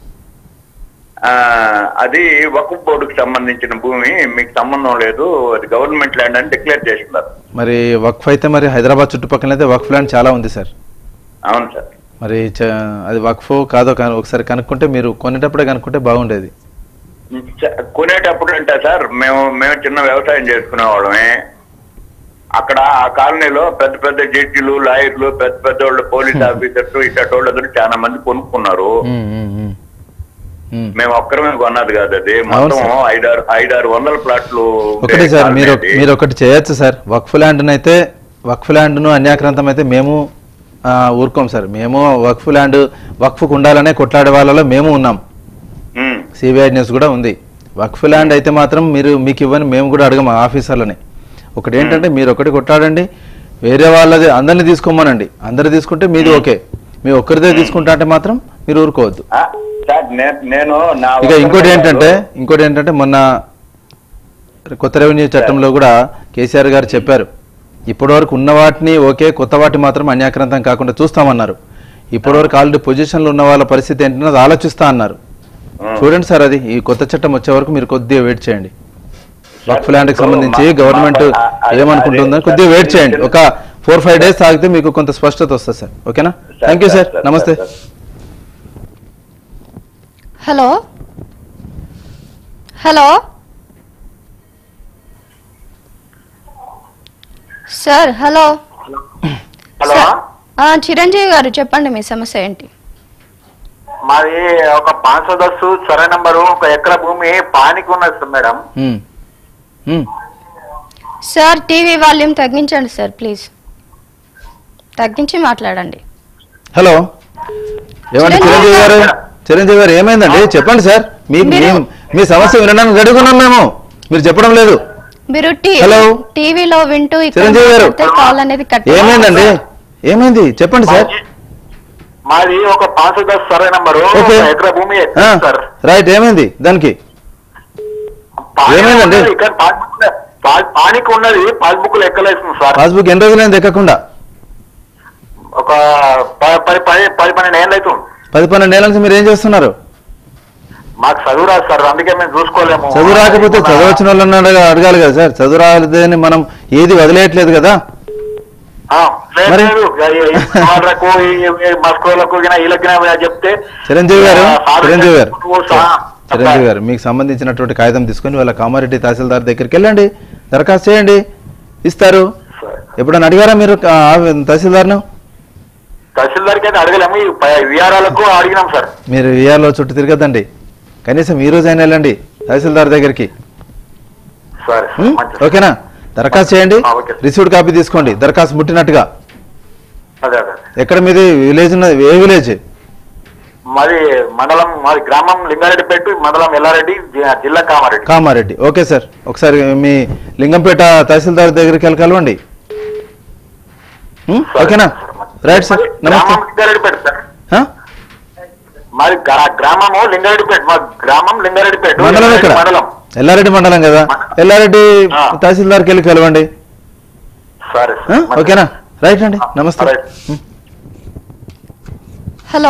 Speaker 10: ఆ, అది వకుఫ్ బోర్డుకి సంబంధించిన భూమి మీకు సంబంధం లేదు అది గవర్నమెంట్ ల్యాండ్ అని డిక్లేర్ చేస్తున్నారు
Speaker 6: మరి వక్ఫ్ అయితే మరి హైదరాబాద్ చుట్టుపక్కల అయితే వక్ఫ్ ల్యాండ్ చాలా ఉంది సార్
Speaker 10: అవును సార్
Speaker 6: మరి చ- అది వక్ఫ్ కాదో కను- ఒకసారి కనుక్కుంటే మీరు కొనేటప్పుడే కనుక్కుంటే బాగుండేది
Speaker 10: చ- కొనేటప్పుడు అంటే సార్ మేము మేము చిన్న వ్యవసాయం చేసుకునే వాళ్ళమే అక్కడ ఆ కాలనీలో పెద్ద పెద్ద జడ్జిలు లాయర్లు పెద్ద పెద్ద వాళ్ళు పోలీస్ ఆఫీసర్స్ ఇట్లాంటి వాళ్ళు అందరూ చాలా మంది కొనుక్కున్నారు
Speaker 6: ఉమ్, ఉమ్, ఉమ్. ఉమ్.
Speaker 10: మేము ఒక్కరమే కొన్నది కాదు అది
Speaker 6: అవును
Speaker 10: మొత్తం
Speaker 6: సార్.
Speaker 10: ఐదారు ఐదారు వందల ప్లాట్లు ఉండే
Speaker 6: ఒకటి సార్
Speaker 10: కాలనీ
Speaker 6: మీరు
Speaker 10: అది.
Speaker 6: మీరు ఒకటి చేయొచ్చు సార్ వక్ఫ్ ల్యాండ్ అయితే వక్ఫ్ ల్యాండ్ను అన్యాక్రాంతం అయితే మేము ఆ, ఊరుకోం సార్ మేము వక్ఫ్ ల్యాండ్ వక్ఫ్కు ఉండాలనే కొట్లాడే వాళ్ళలో మేము ఉన్నాం
Speaker 10: ఉమ్,
Speaker 6: సిబిఐ న్యూస్ కూడా ఉంది వక్ఫ్ ల్యాండ్ అయితే మాత్రం మీరు మీకు ఇవ్వని మేము కూడా అడగం ఆఫీసర్లని ఒకటి ఏంటంటే మీరు ఒకటి కొట్లాడండి వేరే వాళ్ళది అందరిని తీసుకోమనండి అందరు తీసుకుంటే మీది ఓకే మీ ఒక్కరిదే తీసుకుంటా అంటే మాత్రం మీరు ఊరుకోవద్దు
Speaker 10: ఆ, సార్ నే- నేను నా
Speaker 6: ఇక
Speaker 10: ఒక్కరినే
Speaker 6: ఇంకోటి ఏంటంటే
Speaker 10: కాదు.
Speaker 6: ఇంకోటి ఏంటంటే మొన్న కొత్త రెవెన్యూ చట్టంలో కూడా కేసీఆర్ గారు చెప్పారు ఇప్పటి వరకు ఉన్న వాటిని ఓకే కొత్త వాటి మాత్రం అన్యాక్రాంతం కాకుండా చూస్తామన్నారు ఇప్పటి వరకు ఆల్రెడీ పొజిషన్లో ఉన్న వాళ్ళ పరిస్థితి ఏంటంటే అది ఆలోచిస్తా అన్నారు చూడండి సార్ అది ఈ కొత్త చట్టం వచ్చే వరకు మీరు కొద్దిగా వెయిట్ చేయండి వక్ఫ్ ల్యాండ్కి సంబంధించి
Speaker 10: మా-
Speaker 6: గవర్నమెంట్
Speaker 10: మా- అది-
Speaker 6: ఏమనుకుంటుందని
Speaker 10: అది-
Speaker 6: కొద్దిగా వెయిట్ చేయండి
Speaker 10: అది-
Speaker 6: ఒక ఫోర్ ఫైవ్ డేస్ తాగితే మీకు కొంత స్పష్టత వస్తుంది సార్ ఓకేనా థ్యాంక్ యూ సార్ నమస్తే
Speaker 10: sir.
Speaker 1: Hello hello sir hello
Speaker 10: hello
Speaker 1: sir, ఆ, చిరంజీవి గారు చెప్పండి మీ సమస్య ఏంటి
Speaker 10: మాది ఒక పాంచ దస్సు సరే నంబరు ఒక ఎకరా భూమి పానికి ఉన్నది సార్ మేడం
Speaker 6: ఉమ్. ఉమ్.
Speaker 1: సార్ టీవీ వాల్యూమ్ తగ్గించండి సార్ ప్లీజ్ తగ్గించి మాట్లాడండి
Speaker 6: హలో ఏమండి చిరంజీవి గారు చిరంజీవి గారు ఏమైందండి చెప్పండి సార్ మీ
Speaker 1: మీరు-
Speaker 6: మీ- మీ సమస్య వినడానికి రెడీగా మేము మీరు చెప్పడం లేదు
Speaker 1: మీరు టీ-
Speaker 6: హలో.
Speaker 1: టీవీలో వింటూ ఇక్కడ
Speaker 6: చిరంజీవి గారు.
Speaker 1: మాట్లాడితే కాల్ అనేది కట్
Speaker 6: ఏమైందండి ఏమైంది చెప్పండి సార్
Speaker 10: మాది ఒక పాంచ దస్సు సరే నంబరు
Speaker 6: ఓకే.
Speaker 10: ఒక ఎకరా భూమి
Speaker 6: ఆ,
Speaker 10: సార్
Speaker 6: రైట్ ఏమైంది దానికి
Speaker 10: పానికి
Speaker 6: ఏమైందండి?
Speaker 10: ఉన్నది, ఇక్కడ పాస్బుక్ లో- పా- పానికి ఉన్నది పాస్బుక్ లో ఎక్కలేస్తుంది సార్
Speaker 6: పాస్బుక్ ఎన్ని రోజులైంది ఎక్కకుండా
Speaker 10: ఒక ప- పది పది పది పన్నెండు ఏళ్ళు అవుతుంది
Speaker 6: పది పన్నెండు ఏళ్ళ నుంచి మీరు ఏం చేస్తున్నారు
Speaker 10: మాకు చదువు రాదు సార్ అందుకే మేము చూసుకోలేము
Speaker 6: చదువు రాకపోతే చదువు వచ్చిన వాళ్ళని అడగ- అడగాలి కదా సార్ చదువు రాలేదని మనం ఏది వదిలేయట్లేదు కదా
Speaker 10: ఆ, లేదు,
Speaker 6: మరి?
Speaker 10: లేదు. ఈ- ఈ వాళ్ళకు ఈ- ఈ మస్కోలకు గిన వీళ్ళకి గిన చెప్తే
Speaker 6: చిరంజీవి గారు
Speaker 10: ఆ, సార్
Speaker 6: చిరంజీవి గారు
Speaker 10: నువ్వు సా-
Speaker 6: చిరంజీవి గారు మీకు సంబంధించినటువంటి కాగితం తీసుకొని వాళ్ళ కామారెడ్డి తహసీల్దార్ దగ్గరికి వెళ్ళండి దరఖాస్తు చేయండి ఇస్తారు ఎప్పుడైనా అడిగారా మీరు ఆ, తహసీల్దార్ను
Speaker 10: తహసీల్దార్కి అయితే అడగలేము ఈ ప- విఆర్ఆలకు అడిగినాం సార్
Speaker 6: మీరు విఆర్లో చుట్టూ తిరగద్దండి కనీసం ఈ రోజైనా వెళ్ళండి తహసీల్దార్ దగ్గరికి
Speaker 10: సరే
Speaker 6: ఉం?
Speaker 10: మంచిది.
Speaker 6: ఓకేనా దరఖాస్తు చేయండి
Speaker 10: ఆ, ఓకే.
Speaker 6: రిసీవ్డ్ కాపీ తీసుకోండి దరఖాస్తు ముట్టినట్టుగా
Speaker 10: అదే అదే
Speaker 6: ఎక్కడ మీది విలేజ్ ఉన్నది ఏ విలేజ్
Speaker 10: మాది మండలం మాది గ్రామం లింగారెడ్డిపేట మండలం ఎల్లారెడ్డి జి- జిల్లా కామారెడ్డి
Speaker 6: కామారెడ్డి ఓకే సార్ ఒకసారి మీ లింగంపేట తహసీల్దార్ దగ్గరికి వెళ్ళి కలవండి ఉం? ఓకేనా రైట్ సార్
Speaker 10: మాది
Speaker 6: నమస్తే
Speaker 10: గ్రామం లింగారెడ్డిపేట సార్
Speaker 6: ఆ?
Speaker 10: మాది గ్రా- గ్రామము లింగారెడ్డిపేట మా గ్రామం లింగారెడ్డిపేట
Speaker 6: మండలం
Speaker 10: ఎల్లారెడ్డి
Speaker 6: ఇక్కడ
Speaker 10: మండలం
Speaker 6: ఎల్లారెడ్డి మండలం కదా ఎల్లారెడ్డి
Speaker 10: ఆ.
Speaker 6: తహసీల్దార్కి వెళ్ళి కలవండి
Speaker 10: సరే
Speaker 6: ఆ?
Speaker 10: సార్ మంచిది.
Speaker 6: ఓకేనా రైట్ అండి నమస్తే
Speaker 10: రైట్.
Speaker 6: ఉం.
Speaker 1: హలో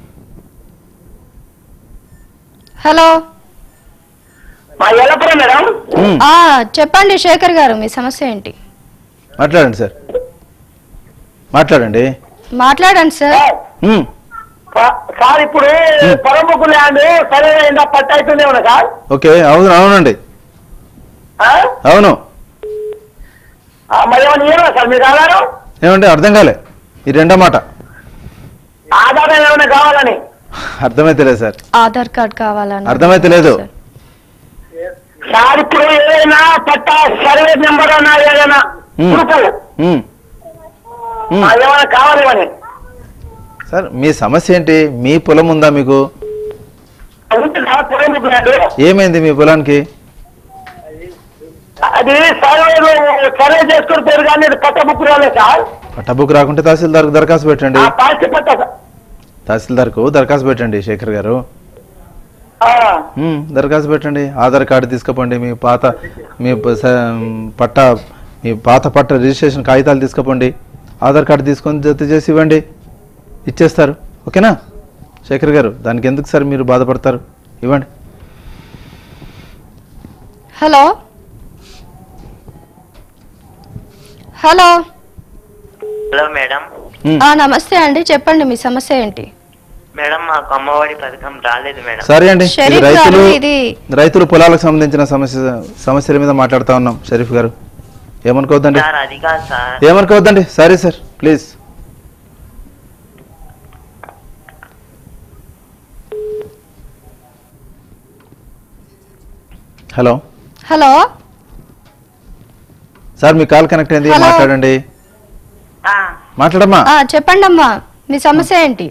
Speaker 1: హలో
Speaker 9: మా ఎల్లపురం మేడం
Speaker 6: ఉం.
Speaker 1: ఆ చెప్పండి శేఖర్ గారు మీ సమస్య ఏంటి
Speaker 6: మాట్లాడండి సార్ మాట్లాడండి
Speaker 1: మాట్లాడండి సార్
Speaker 6: ఉం.
Speaker 9: సా- సార్ ఇప్పుడు పొరముకు ల్యాండ్ సరైన పట్టు అవుతుంది ఏమన్నా సార్
Speaker 6: ఓకే అవును అవునండి
Speaker 9: ఆ?
Speaker 6: అవును
Speaker 9: ఆ, మరి ఏమన్నా ఇవ్వరా సార్ మీకు ఆధారం
Speaker 6: ఏమంటే అర్థం కాలే ఈ రెండో మాట
Speaker 9: ఆధారం ఏమైనా కావాలని
Speaker 6: అర్థమైతే లేదు సార్
Speaker 1: ఆధార్ కార్డ్ కావాలని
Speaker 6: అర్థమైతే లేదు
Speaker 1: సార్.
Speaker 9: సార్ ఇప్పుడు ఏదైనా పట్టా సర్వే నెంబర్ అన్నా ఏదైనా
Speaker 6: ఉం.
Speaker 9: ప్రూఫ్
Speaker 6: ఉం. ఉం.
Speaker 9: ఆ, ఏమైనా కావాలి అని
Speaker 6: సార్ మీ సమస్య ఏంటి మీ పొలం ఉందా మీకు
Speaker 9: ఉంది సార్ పొరముకు ల్యాండ్
Speaker 6: ఏమైంది మీ పొలానికి
Speaker 9: అది సర్వే సర్వే చేసుకుని పేరు కానీ ఇది పట్ట బుక్ రాలేదు సార్
Speaker 6: పట్టబుక్ రాకుంటే తహసీల్దార్కు దరఖాస్తు పెట్టండి
Speaker 9: ఆ పార్టీ పట్ట సార్
Speaker 6: తహసీల్దార్కు దరఖాస్తు పెట్టండి శేఖర్ గారు
Speaker 9: ఆ,
Speaker 6: ఉం, దరఖాస్తు పెట్టండి ఆధార్ కార్డు తీసుకుపోండి మీ పాత మీ ప- స- పట్ట మీ పాత పట్ట రిజిస్ట్రేషన్ కాగితాలు తీసుకుపోండి ఆధార్ కార్డు తీసుకొని జత చేసి ఇవ్వండి ఇచ్చేస్తారు ఓకేనా శేఖర్ గారు దానికి ఎందుకు సార్ మీరు బాధపడతారు ఇవ్వండి
Speaker 1: హలో హలో
Speaker 11: హలో మేడం
Speaker 6: ఉం.
Speaker 1: ఆ నమస్తే అండి చెప్పండి మీ సమస్య ఏంటి
Speaker 11: మేడం మాకు అమ్మఒడి పథకం రాలేదు మేడం
Speaker 6: సరే అండి ఇది
Speaker 1: షరీఫ్
Speaker 6: రైతులు
Speaker 1: గారు, ఇది-
Speaker 6: రైతులు పొలాలకు సంబంధించిన సమస్య సమస్యల మీద మాట్లాడుతా ఉన్నాం షరీఫ్ గారు ఏమనుకోవద్దండి
Speaker 11: సార్ అది కాదు సార్
Speaker 6: ఏమనుకోవద్దండి sorry sir please hello
Speaker 1: hello
Speaker 6: sir మీ కాల్ కనెక్ట్ అయింది
Speaker 1: Hello.
Speaker 6: మాట్లాడండి మాట్లాడమ్మా
Speaker 1: ఆ చెప్పండి అమ్మా మీ సమస్య ఏంటి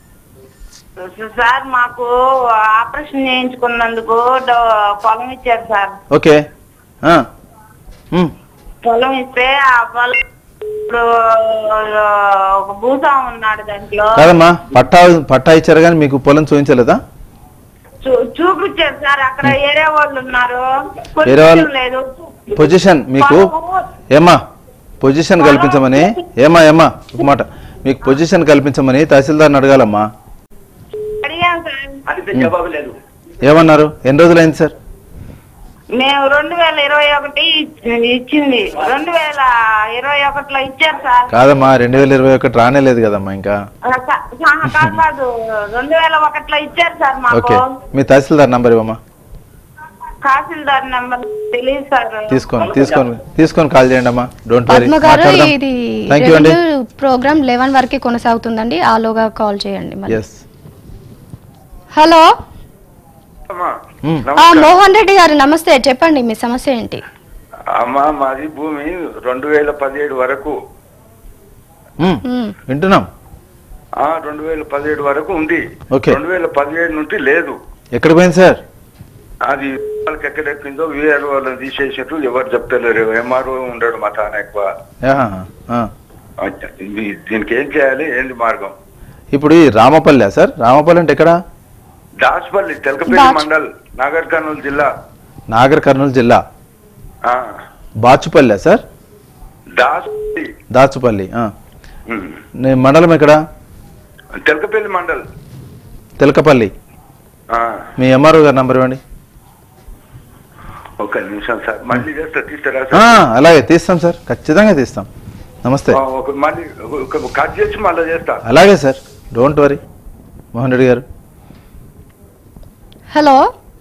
Speaker 12: సార్ మాకు ఆపరేషన్ చేయించుకున్నందుకు డో- పొలం ఇచ్చారు సార్
Speaker 6: ఓకే ఆ. ఉమ్.
Speaker 12: పొలం ఇస్తే ఆ పొలం ఇప్పుడు ఒక భూసా ఉన్నాడు దాంట్లో
Speaker 6: కాదమ్మా పట్టా పట్టా ఇచ్చారు కానీ మీకు పొలం చూపించలేదా
Speaker 12: చూ- చూపించారు సార్ అక్కడ ఏరే వాళ్ళు ఉన్నారు
Speaker 6: వేరే వాళ్ళు-
Speaker 12: పొజిషన్ లేదు
Speaker 6: పొజిషన్ మీకు ఏమ్మా పొజిషన్ కల్పించమని ఏమ్మా ఏమ్మా ఒక మాట మీకు పొజిషన్ కల్పించమని తహసీల్దార్ని అడగాలమ్మా
Speaker 12: అడిగాం సార్
Speaker 7: అడిగితే జవాబు లేదు
Speaker 6: ఏమన్నారు ఎన్ని రోజులైంది సార్
Speaker 12: మేము రెండు వేల ఇరవై ఒకటి ఇచ్చి- ఇచ్చింది రెండు వేల ఇరవై ఒకటిలో ఇచ్చారు సార్
Speaker 6: కాదమ్మా రెండు వేల ఇరవై ఒకటి రానేలేదు కదమ్మా ఇంకా
Speaker 12: ఆ, స- సహా కాదు కాదు రెండు వేల ఒకటిలో ఇచ్చారు సార్ మాకు
Speaker 6: ఓకే మీ తహసీల్దార్ నంబర్ ఇవ్వమ్మా
Speaker 12: తహసీల్దార్ నెంబర్ తెలియదు సార్
Speaker 6: తీసుకొని తీసుకొని తీసుకొని కాల్ చేయండి అమ్మా డోంట్ వరీ
Speaker 1: పద్మ గారు
Speaker 6: మాట్లాడదాం
Speaker 1: ఇది
Speaker 6: థ్యాంక్ యూ అండి
Speaker 1: రెవెన్యూ ప్రోగ్రామ్ లెవెన్ వరకే కొనసాగుతుందండి ఆలోగా కాల్ చేయండి మరి
Speaker 6: ఎస్
Speaker 1: హలో
Speaker 13: అమ్మా
Speaker 1: ఆ, మోహన్ రెడ్డి గారు నమస్తే చెప్పండి మీ సమస్య ఏంటి
Speaker 13: అమ్మా మాది భూమి రెండు వేల పదిహేడు వరకు
Speaker 1: మ్మ్.
Speaker 6: వింటున్నాం
Speaker 13: ఆ రెండు వేల పదిహేడు వరకు ఉంది
Speaker 6: ఓకే.
Speaker 13: రెండు వేల పదిహేడు నుండి లేదు
Speaker 6: ఎక్కడ పోయింది సార్
Speaker 13: అది వాళ్ళకి ఎక్కడెక్కిందో వీఆర్ వాళ్ళని తీసేసినట్టు ఎవరు చెప్తలేరు ఎంఆర్ఓ ఉండడు మా తాన ఎక్కువ
Speaker 6: ఆహా, ఆ.
Speaker 13: ఇది- దీనికి ఏం చేయాలి ఏంది మార్గం
Speaker 6: ఇప్పుడు ఈ రామపల్లె సార్ రామపల్లి అంటే ఎక్కడ
Speaker 13: దాస్పల్లి తెలకపల్లి
Speaker 1: దాచ్-
Speaker 13: మండల్ నాగర్ కర్నూలు జిల్లా
Speaker 6: నాగర్ కర్నూలు జిల్లా
Speaker 13: ఆ,
Speaker 6: బాచుపల్లె సార్
Speaker 13: దాస్పల్లి
Speaker 6: దాచుపల్లి ఆ.
Speaker 13: ఉమ్.
Speaker 6: నే- మండలం ఎక్కడ
Speaker 13: తెలకపల్లి మండల్
Speaker 6: తెలకపల్లి
Speaker 13: ఆ,
Speaker 6: మీ ఎంఆర్ఓ గారి నంబర్ ఇవ్వండి
Speaker 13: ఒక్క నిమిషం సార్ మళ్ళీ చేస్తా తీస్తారా
Speaker 6: ఆ,
Speaker 13: సార్
Speaker 6: అలాగే తీస్తాం సార్ ఖచ్చితంగా తీస్తాం నమస్తే
Speaker 13: ఆ, ఒక మళ్ళీ ఒక- ఒక కట్ చేసి మళ్ళీ చేస్తా
Speaker 6: అలాగే sir don't worry Mohan Reddy గారు
Speaker 1: హలో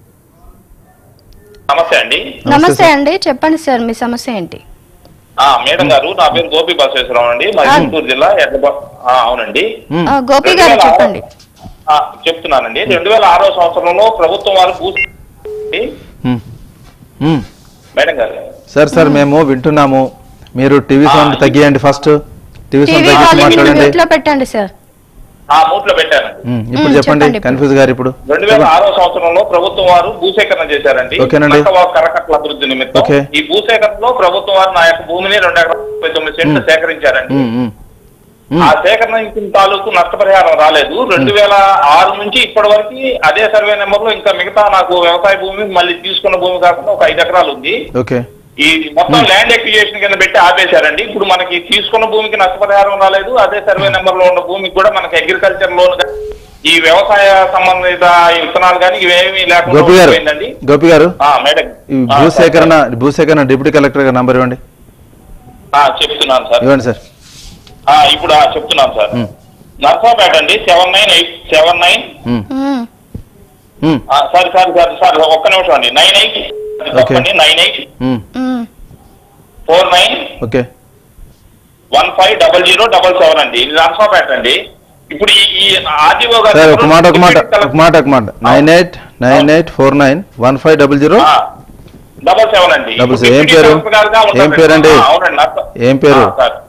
Speaker 14: నమస్తే అండి
Speaker 1: నమస్తే అండి చెప్పండి సార్ మీ సమస్య ఏంటి
Speaker 14: ఆ మేడం గారు నా పేరు గోపి బసవేశ్వరరావు అండి మా గుంటూరు జిల్లా ఎర్రబ ఆ, అవునండి
Speaker 1: ఆ, గోపి గారు చెప్పండి
Speaker 14: ఆ, చెప్తున్నానండి రెండు వేల ఆరో సంవత్సరంలో ప్రభుత్వం వారు భూ
Speaker 6: మ్మ్. మ్మ్.
Speaker 14: మేడం గారు
Speaker 6: సార్ సార్ మేము వింటున్నాము మీరు టీవీ సౌండ్ తగ్గియండి ఫస్ట్ టీవీ సౌండ్
Speaker 1: టీవీ
Speaker 6: తగ్గించి
Speaker 1: వాల్యూమ్
Speaker 6: మాట్లాడండి
Speaker 1: మ్యూట్ లో పెట్టండి సార్
Speaker 14: ఆ మూట్లో పెట్టానండి
Speaker 6: మ్మ్. ఇప్పుడు
Speaker 1: మ్మ్,
Speaker 6: చెప్పండి
Speaker 1: చెప్పండి ఇప్పుడు.
Speaker 6: కన్ఫ్యూజ్ గారు ఇప్పుడు
Speaker 14: రెండు వేల ఆరో సంవత్సరంలో ప్రభుత్వం వారు భూసేకరణ చేశారండి
Speaker 6: ఓకేనండి.
Speaker 14: నక్కవాగు కరకట్ల అభివృద్ధి నిమిత్తం
Speaker 6: ఓకే.
Speaker 14: ఈ భూసేకరణలో ప్రభుత్వం వారు నా యొక్క భూమిని రెండు ఎకరాల ముప్పై తొమ్మిది సెంట్లు సేకరించారండి
Speaker 6: మ్మ్, మ్మ్.
Speaker 14: ఆ సేకరించిన తాలూకు నష్టపరిహారం రాలేదు రెండు వేల ఆరు నుంచి ఇప్పటి వరకు అదే సర్వే నెంబర్ లో ఇంకా మిగతా నాకు వ్యవసాయ భూమి మళ్ళీ తీసుకున్న భూమి కాకుండా ఒక ఐదు ఎకరాలు ఉంది
Speaker 6: ఓకే
Speaker 14: ఈ మొత్తం ల్యాండ్ ఎక్విజేషన్ కింద పెట్టి ఆపేశారండి ఇప్పుడు మనకి తీసుకున్న భూమికి నష్టపరిహారం రాలేదు అదే సర్వే నెంబర్ లో ఉన్న భూమికి కూడా మనకి అగ్రికల్చర్ లోన్ గా- ఈ వ్యవసాయ సంబంధిత ఈ విత్తనాలు కానీ ఇవేమీ లేకుండా
Speaker 6: గోపి గారు
Speaker 14: పోయిందండి
Speaker 6: గోపి గారు
Speaker 14: ఆ, మేడం
Speaker 6: ఈ
Speaker 14: ఆ,
Speaker 6: భూసేకరణ భూసేకరణ డిప్యూటీ కలెక్టర్ గారి నంబర్ ఇవ్వండి
Speaker 14: ఆ, చెప్తున్నాను సార్
Speaker 6: ఇవ్వండి సార్
Speaker 14: ఆ, ఇప్పుడు ఆ, చెప్తున్నాను సార్
Speaker 6: మ్మ్.
Speaker 14: నర్సాపేట అండి seven nine eight seven nine
Speaker 6: మ్మ్.
Speaker 1: మ్మ్.
Speaker 6: మ్మ్.
Speaker 14: సారీ సారీ సారీ సార్ ఒక్క నిమిషం అండి నైన్ ఎయిట్ చెప్పండి నైన్ ఎయిట్
Speaker 6: మ్మ్.
Speaker 1: మ్మ్.
Speaker 14: Four nine
Speaker 6: okay
Speaker 14: one five double zero double seven అండి ఇది నర్సాపేట అండి ఇప్పుడు ఈ ఈ ఆర్డీఓ గారు
Speaker 6: సార్ ఒక మాట ఒక మాట ఒక మాట ఒక మాట nine eight nine eight four nine one five double zero
Speaker 14: double seven అండి
Speaker 6: డబుల్
Speaker 14: ఇప్పుడు
Speaker 6: సెవెన్. ఏం
Speaker 14: డిప్యూటీ
Speaker 6: పేరు?
Speaker 14: కలెక్టర్ గారుగా ఉంటారు.
Speaker 6: ఏం పేరండి?
Speaker 14: ఆ, అవునండి నర్స-
Speaker 6: ఏం పేరు
Speaker 14: ఆ, సార్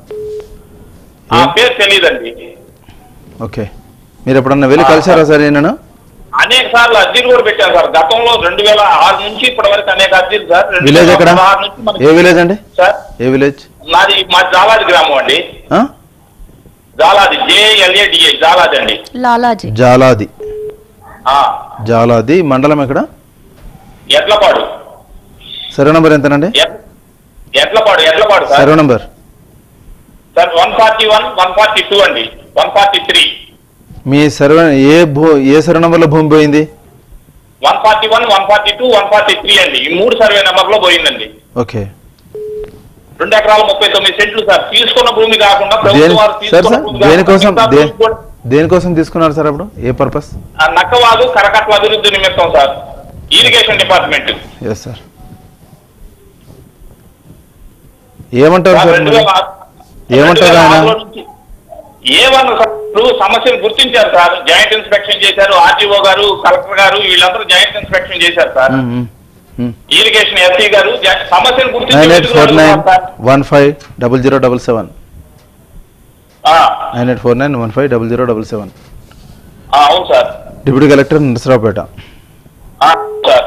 Speaker 14: ఆ పేరు తెలియదండి
Speaker 6: ఓకే మీరు ఎప్పుడన్నా వెళ్ళి కలిసారా సార్ నేను
Speaker 14: అనేక సార్లు అర్జీలు కూడా పెట్టాను సార్ గతంలో రెండు వేల ఆరు నుంచి ఇప్పటి వరకు అనేక అర్జీలు సార్ రెండు
Speaker 6: విలేజ్
Speaker 14: వేల
Speaker 6: ఎక్కడ
Speaker 14: పదహారు నుంచి మనకి-
Speaker 6: ఏ విలేజ్ అండి
Speaker 14: సార్
Speaker 6: ఏ విలేజ్
Speaker 14: నాది మా జాలాది గ్రామం అండి
Speaker 6: ఆ?
Speaker 14: జాలాది జేఎల్ఏడిఏ జాలాది అండి
Speaker 1: లాలాజీ
Speaker 6: జాలాది
Speaker 14: ఆ,
Speaker 6: జాలాది మండలం ఎక్కడ
Speaker 14: ఎడ్లపాడు
Speaker 6: సర్వే నంబర్ ఎంతనండి
Speaker 14: ఎడ్- Edlapadu Edlapadu sir
Speaker 6: survey number
Speaker 14: sir one forty one one forty two అండి వన్ ఫార్టీ త్రీ
Speaker 6: మీ సర్వే ఏ భూ ఏ సర్వే నంబర్లో భూమి పోయింది
Speaker 14: one forty one one forty two one forty three అండి ఈ మూడు సర్వే నెంబర్ లో పోయిందండి
Speaker 6: ఓకే
Speaker 14: రెండు ఎకరాల ముప్పై తొమ్మిది సెంట్లు సార్ తీసుకున్న భూమి కాకుండా
Speaker 6: దేని
Speaker 14: ప్రభుత్వం వారు
Speaker 6: సార్
Speaker 14: తీసుకున్న
Speaker 6: సార్
Speaker 14: భూమి
Speaker 6: దేనికోసం
Speaker 14: కాకుండా
Speaker 6: దే-
Speaker 14: మిగతా భూమి కూడా-
Speaker 6: దేనికోసం తీసుకున్నారు సార్ అప్పుడు ఏ పర్పస్
Speaker 14: ఆ నక్కవాగు కరకట్ల అభివృద్ధి నిమిత్తం సార్ ఇరిగేషన్ డిపార్ట్మెంట్
Speaker 6: ఎస్ సార్ ఏమంటారు
Speaker 14: సార్
Speaker 6: సార్
Speaker 14: రెండు
Speaker 6: మీరు?
Speaker 14: వేల ఆరు-
Speaker 6: ఏమంటారు
Speaker 14: రెండు వేల
Speaker 6: ఆయన
Speaker 14: ఆరులో నుంచి ఏమన్నా సార్ ఇప్పుడు సమస్యను గుర్తించారు సార్ జాయింట్ ఇన్స్పెక్షన్ చేశారు ఆర్టీఓ గారు కలెక్టర్ గారు వీళ్ళందరూ జాయింట్ ఇన్స్పెక్షన్ చేశారు సార్
Speaker 6: మ్మ్, మ్మ్, మ్మ్.
Speaker 14: ఇరిగేషన్ ఎస్సీ గారు జా- సమస్యను గుర్తించి
Speaker 6: నైన్ ఎయిట్
Speaker 14: వెతుకుతున్నారు
Speaker 6: four nine
Speaker 14: sir.
Speaker 6: One five double zero double seven
Speaker 14: ఆ,
Speaker 6: nine eight four nine one five double zero double seven
Speaker 14: ఆ, అవును సార్
Speaker 6: డిప్యూటీ కలెక్టర్ నరసరావుపేట
Speaker 14: ఆ, సార్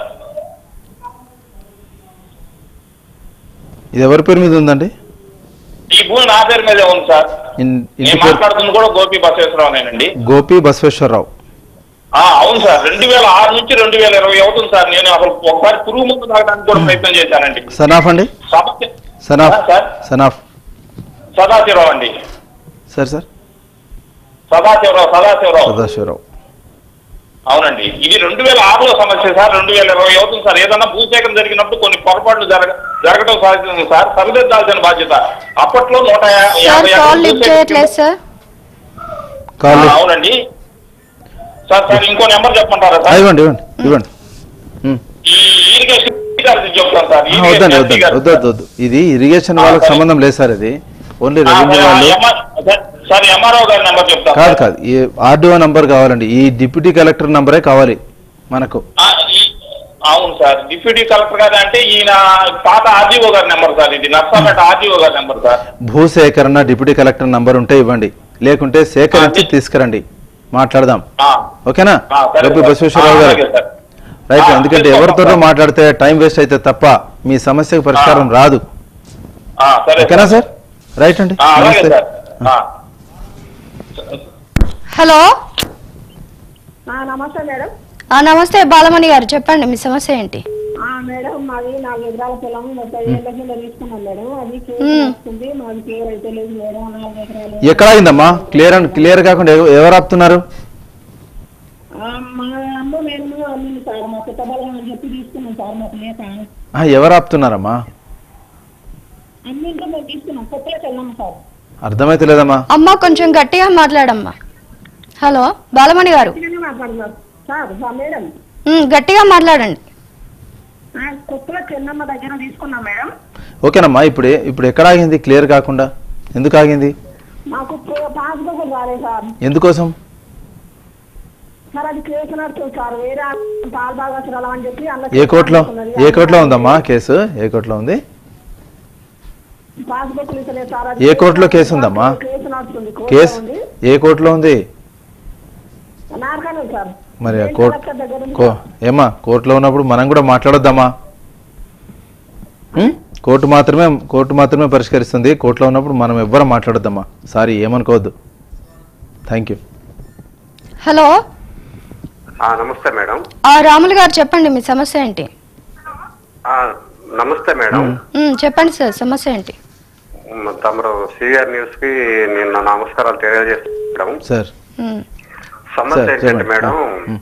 Speaker 6: ఇది ఎవరి పేరు మీద ఉందండి
Speaker 14: ఈ భూమి నా పేరు మీదే ఉంది సార్
Speaker 6: ఇన్- ఇంటి
Speaker 14: నేను
Speaker 6: పేరు
Speaker 14: మాట్లాడుతుంది కూడా గోపి బసవేశ్వరరావునేనండి
Speaker 6: గోపి బసవేశ్వరరావు
Speaker 14: ఆ, అవును సార్ రెండు వేల ఆరు నుంచి రెండు వేల ఇరవై అవుతుంది సార్ నేను అసలు ఒకసారి పురుగు ముందు తాగడానికి కూడా ప్రయత్నం చేశానండి
Speaker 6: సనాఫ్ అండి
Speaker 14: సమస్య
Speaker 6: సనాఫ్
Speaker 14: ఆ, సార్
Speaker 6: సనాఫ్
Speaker 14: సదాశివరావు అండి
Speaker 6: సార్ సార్
Speaker 14: సదాశివరావు సదాశివరావు
Speaker 6: సదాశివరావు
Speaker 14: అవునండి ఇది రెండు వేల ఆరులో సమస్య సార్ రెండు వేల ఇరవై అవుతుంది సార్ ఏదన్నా భూసేకరణ జరిగినప్పుడు కొన్ని పొరపాట్లు జరగ జరగడం సాధ్యం సార్ సరిదిద్దాల్సిన బాధ్యత అప్పట్లో నూట యా-
Speaker 1: సార్
Speaker 14: యాభై
Speaker 1: కాల్
Speaker 14: ఎకరాలు
Speaker 1: లిఫ్ట్
Speaker 14: భూసేకరణ-
Speaker 1: చేయట్లేదు సార్
Speaker 6: కాల్
Speaker 14: ఆ, అవునండి సార్ సార్ ఇంకో నెంబర్ చెప్పమంటారా
Speaker 6: ఆ,
Speaker 14: సార్
Speaker 6: ఇవ్వండి ఇవ్వండి ఇవ్వండి మ్మ్.
Speaker 14: ఈ ఈ ఇరిగేషన్ అధికారికి చెప్తాను సార్
Speaker 6: ఆ, వద్దండి వద్దండి వద్దు వద్దు వద్దు ఇది ఇరిగేషన్ వాళ్ళకి సంబంధం లేదు సార్ ఇది ఓన్లీ రెవెన్యూ వాళ్ళు
Speaker 14: సార్ ఎంఆర్ఓ గారి నెంబర్ చెప్తాను
Speaker 6: కాదు కాదు ఈ ఆర్డీఓ నంబర్ కావాలండి ఈ డిప్యూటీ కలెక్టర్ నంబరే కావాలి మనకు
Speaker 14: ఆ, ఈ- అవును సార్ డిప్యూటీ కలెక్టర్ గారు అంటే ఈయన పాత ఆర్డీఓ గారి నెంబర్ సార్ ఇది నర్సాపేట ఆర్డీఓ గారి నెంబర్ సార్
Speaker 6: భూసేకరణ డిప్యూటీ కలెక్టర్ నంబర్ ఉంటే ఇవ్వండి లేకుంటే సేకరించి తీసుకురండి మాట్లాడదాం
Speaker 14: ఆ,
Speaker 6: ఓకేనా
Speaker 14: ఆ, సరే
Speaker 6: రేపు
Speaker 14: సార్.
Speaker 6: బసవేశ్వరరావు
Speaker 14: ఆ,
Speaker 6: గారు
Speaker 14: అలాగే సార్.
Speaker 6: రైట్
Speaker 14: ఆ,
Speaker 6: ఎందుకంటే
Speaker 14: చేస్తాం
Speaker 6: ఎవరితోనో
Speaker 14: సార్.
Speaker 6: మాట్లాడితే టైం వేస్ట్ అయితే తప్ప మీ సమస్యకు పరిష్కారం రాదు
Speaker 14: ఆ, సరే
Speaker 6: ఓకేనా సార్ రైట్ అండి
Speaker 14: ఆ, అలాగే
Speaker 6: నమస్తే
Speaker 14: సార్ ఆ.
Speaker 1: హలో
Speaker 15: నమస్తే మేడం
Speaker 1: ఆ, నమస్తే బాలమణి గారు చెప్పండి మీ సమస్య ఏంటి
Speaker 15: ఆ, మేడం మాది నాలుగు ఎకరాల పొలం ముప్పై ఏళ్ళ కింద తీసుకున్నాం మేడం అది కేసు
Speaker 1: మ్మ్.
Speaker 15: వస్తుంది మాది పేరు అయితే లేదు మేడం నాలుగు ఎకరాలు
Speaker 6: ఎక్కడ అయిందమ్మా క్లియర్ అండ్ క్లియర్ కాకుండా ఎవ- ఎవరు ఆపుతున్నారు
Speaker 15: ఆ, మా అమ్మ మేము అమ్మింది సార్ మా కొత్త బలం అని చెప్పి తీసుకున్నాం సార్ మాకు లేక
Speaker 6: ఆ, ఎవరు ఆపుతున్నారమ్మా
Speaker 15: అన్నింట్లో మేము తీసుకున్నాం కొత్తగా వెళ్ళాము సార్
Speaker 6: అర్థమైతలేదమ్మా
Speaker 1: అమ్మ కొంచెం గట్టిగా మాట్లాడమ్మా హలో బాలమణి గారు
Speaker 15: గట్టిగానే మాట్లాడుతున్నారు సార్ సార్ మేడం
Speaker 1: ఉమ్, గట్టిగా మాట్లాడండి
Speaker 15: ఆ, కొత్తగా చెన్నమ్మ దగ్గర తీసుకున్నాం మేడం
Speaker 6: ఓకేనమ్మా ఇప్పుడు ఏ- ఇప్పుడు ఎక్కడ ఆగింది క్లియర్ కాకుండా ఎందుకు ఆగింది
Speaker 15: మాకు పాస్బుక్ రాలేదు సార్
Speaker 6: ఎందుకోసం
Speaker 15: సార్ అది కేసు నడుస్తుంది సార్ వేరే పాలు బాగా అని చెప్పి అందులో
Speaker 6: ఏ కోర్టులో
Speaker 15: తీసుకున్నది.
Speaker 6: ఏ కోర్టులో ఉందమ్మా కేసు ఏ కోర్టులో ఉంది
Speaker 15: పాస్బుక్ ఇస్తలేదు సార్ అది
Speaker 6: ఏ కోర్టులో కేసు ఉందమ్మా
Speaker 15: కేసు నడుస్తుంది కోర్టులో
Speaker 6: కేసు
Speaker 15: ఉంది
Speaker 6: ఏ కోర్టులో ఉంది
Speaker 15: నార్కనే సార్
Speaker 6: మరి ఆ
Speaker 15: నేను
Speaker 6: కోర్టు
Speaker 15: కలెక్టర్ దగ్గర ఉంది
Speaker 6: కో ఏమ్మా కోర్టులో ఉన్నప్పుడు మనం కూడా మాట్లాడొద్దామా ఉం? కోర్టు మాత్రమే కోర్టు మాత్రమే పరిష్కరిస్తుంది కోర్టులో ఉన్నప్పుడు మనం ఎవ్వరం మాట్లాడొద్దమ్మా సారీ ఏమనుకోవద్దు థ్యాంక్ యూ
Speaker 1: హలో
Speaker 16: ఆ, నమస్తే మేడం
Speaker 1: ఆ రాములు గారు చెప్పండి మీ సమస్య ఏంటి
Speaker 16: ఆ, నమస్తే మేడం
Speaker 1: ఉమ్, చెప్పండి సార్ సమస్య ఏంటి
Speaker 16: మ్, తమరు సిఆర్ న్యూస్ కి నేను నా నమస్కారాలు తెలియజేస్తున్నాం
Speaker 6: సార్
Speaker 16: సమస్య
Speaker 6: సార్,
Speaker 16: ఏంటంటే
Speaker 6: చెప్పండి.
Speaker 16: మేడం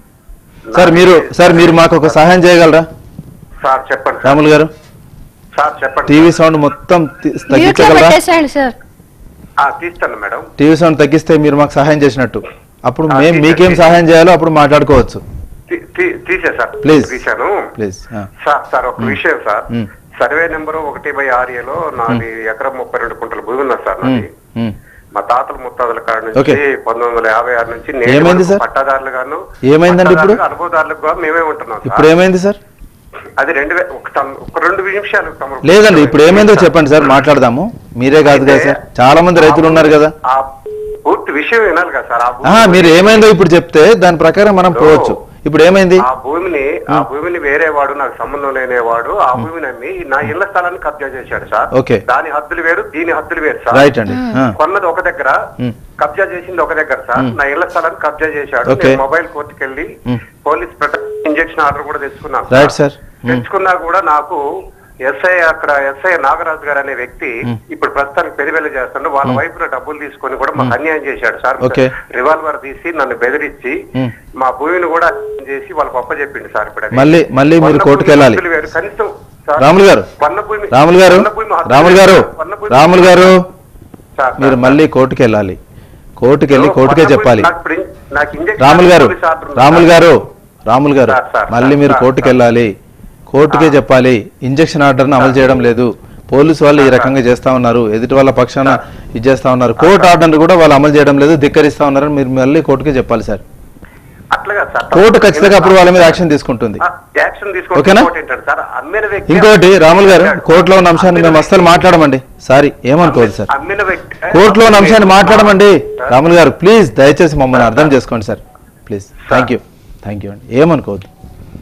Speaker 6: సార్ మీరు సార్ మీరు మాకు ఒక సహాయం చేయగలరా
Speaker 16: సార్ చెప్పండి సార్.
Speaker 6: రాములు గారు
Speaker 16: సార్ చెప్పండి
Speaker 6: టీవీ సౌండ్ మొత్తం తి-
Speaker 1: మ్యూట్ లో
Speaker 6: తగ్గించగలరా
Speaker 1: పెట్టేసేయండి సార్
Speaker 16: ఆ, తీస్తాను మేడం
Speaker 6: టీవీ సౌండ్ తగ్గిస్తే మీరు మాకు సహాయం చేసినట్టు అప్పుడు మేము మీకేం సహాయం చేయాలో అప్పుడు మాట్లాడుకోవచ్చు
Speaker 16: తీ- తీ- తీసే సార్
Speaker 6: Please.
Speaker 16: తీశాను
Speaker 6: ప్లీజ్
Speaker 16: సార్ సార్ ఒక
Speaker 6: మ్.
Speaker 16: విషయం సార్
Speaker 6: మ్.
Speaker 16: సర్వే నెంబర్ ఒకటి బై ఆర్ఏలో నాది ఎకరం ముప్పై రెండు కుంటల భూమి ఉన్నది సార్ నాది మా తాతల ముత్తాతల కాడ నుంచి
Speaker 6: Okay.
Speaker 16: పంతొమ్మిది వందల యాభై ఆరు నుంచి
Speaker 6: ఏమైంది
Speaker 16: వరకు
Speaker 6: సార్?
Speaker 16: పట్టాదారులు గాను
Speaker 6: ఏమైందండి ఇప్పుడు?
Speaker 16: పట్టాదారులుగా, అనుభవదారులుగా మేమే ఉంటున్నాం
Speaker 6: ఇప్పుడు
Speaker 16: సార్
Speaker 6: ఏమైంది సార్
Speaker 16: అది రెండు వే- ఒక తం- ఒక రెండు నిమిషాలు తమరు
Speaker 6: లేదండి ఇప్పుడు ఏమైందో చెప్పండి సార్ మాట్లాడదాము మీరే కాదు కదా సార్ చాలా మంది రైతులు ఉన్నారు కదా
Speaker 16: ఆ పూర్తి విషయం వినాలి కదా సార్ ఆ భూమి-
Speaker 6: ఆహా, మీరు ఏమైందో ఇప్పుడు చెప్తే దాని ప్రకారం మనం పోవచ్చు ఇప్పుడు ఏమైంది
Speaker 16: ఆ భూమిని ఆ భూమిని వేరే వాడు నాకు సంబంధం లేనివాడు ఆ భూమిని అమ్మి నా ఇళ్ల స్థలాన్ని కబ్జా చేశాడు సార్
Speaker 6: ఓకే.
Speaker 16: దాని హద్దులు వేరు దీని హద్దులు వేరు సార్
Speaker 6: రైట్ అండి ఆ.
Speaker 16: కొన్నది ఒక దగ్గర
Speaker 6: ఉమ్.
Speaker 16: కబ్జా చేసింది ఒక దగ్గర సార్
Speaker 6: మ్.
Speaker 16: నా ఇళ్ల స్థలాన్ని కబ్జా చేశాడు
Speaker 6: ఓకే.
Speaker 16: నేను మొబైల్ కోర్టుకి వెళ్ళి
Speaker 6: మ్.
Speaker 16: పోలీస్ ప్రొటెక్షన్ ఇంజెక్షన్ ఆర్డర్ కూడా తెచ్చుకున్నాను
Speaker 6: రైట్ సార్ మ్.
Speaker 16: తెచ్చుకున్నా కూడా నాకు ఎస్ఐ అక్కడ ఎస్ఐ నాగరాజు గారు అనే వ్యక్తి
Speaker 6: మ్.
Speaker 16: ఇప్పుడు ప్రస్తుతానికి పెరివెల్లి చేస్తుంటే వాళ్ళ
Speaker 6: మ్.
Speaker 16: వైపున డబ్బులు తీసుకొని కూడా మాకు
Speaker 6: మ్.
Speaker 16: అన్యాయం చేశాడు సార్
Speaker 6: ఓకే.
Speaker 16: రివాల్వర్ తీసి నన్ను బెదిరించి
Speaker 6: మ్.
Speaker 16: మా భూమిని కూడా చేసి వాళ్ళకి అప్పచెప్పిండు సార్ ఇప్పుడు అది.
Speaker 6: మళ్ళీ మళ్ళీ మీరు
Speaker 16: కొన్న
Speaker 6: కోర్టుకు
Speaker 16: భూమి
Speaker 6: వెళ్ళాలి
Speaker 16: హద్దులు వేరు. కనీసం సార్,
Speaker 6: రాములు గారు
Speaker 16: కొన్న భూమి-
Speaker 6: రాములు గారు
Speaker 16: కొన్న భూమి హద్దులు
Speaker 6: రాములు గారు
Speaker 16: వేరు. కొన్న భూమి-
Speaker 6: రాములు గారు
Speaker 16: సార్,
Speaker 6: మీరు మళ్ళీ కోర్టుకు వెళ్ళాలి కోర్టుకు వెళ్ళి కోర్టుకే
Speaker 16: కొన్న భూమి-
Speaker 6: చెప్పాలి
Speaker 16: నాకు ఇప్పుడు ఇన్- నాకు ఇంజెక్షన్
Speaker 6: రాములు గారు
Speaker 16: పోలీస్ ఆర్డర్ ఉంది
Speaker 6: రాములు
Speaker 16: సార్.
Speaker 6: గారు రాములు గారు
Speaker 16: సార్, సార్,
Speaker 6: మళ్ళీ
Speaker 16: సార్,
Speaker 6: మీరు
Speaker 16: సార్,
Speaker 6: కోర్టుకు
Speaker 16: సార్.
Speaker 6: వెళ్ళాలి కోర్టుకే చెప్పాలి ఇంజెక్షన్ ఆర్డర్ను అమలు చేయడం లేదు పోలీసు వాళ్ళు ఈ రకంగా చేస్తా ఉన్నారు ఎదుటి వాళ్ళ పక్షాన ఇది చేస్తా ఉన్నారు కోర్టు ఆర్డర్ కూడా వాళ్ళు అమలు చేయడం లేదు ధిక్కరిస్తా ఉన్నారని మీరు మళ్ళీ కోర్టుకే చెప్పాలి సార్
Speaker 16: అట్లుగా సార్
Speaker 6: కోర్టు ఖచ్చితంగా అప్పుడు వాళ్ళ మీద యాక్షన్ తీసుకుంటుంది
Speaker 16: ఆ, యాక్షన్ తీసుకుంటే
Speaker 6: ఓకేనా?
Speaker 16: ఇంకోటి ఏంటంటే సార్ అమ్మిన వ్యక్తి
Speaker 6: ఇంకోటి రాములు గారు కోర్టులో ఉన్న అంశాన్ని మేము అస్సలు మాట్లాడమండి సారీ ఏమనుకోవద్దు సార్
Speaker 16: అమ్మిన వ్యక్తి
Speaker 6: కోర్టులో ఉన్న అంశాన్ని మాట్లాడమండి రాములు గారు ప్లీజ్ దయచేసి మమ్మల్ని అర్థం చేసుకోండి sir please thank you thank you అండి ఏమనుకోవద్దు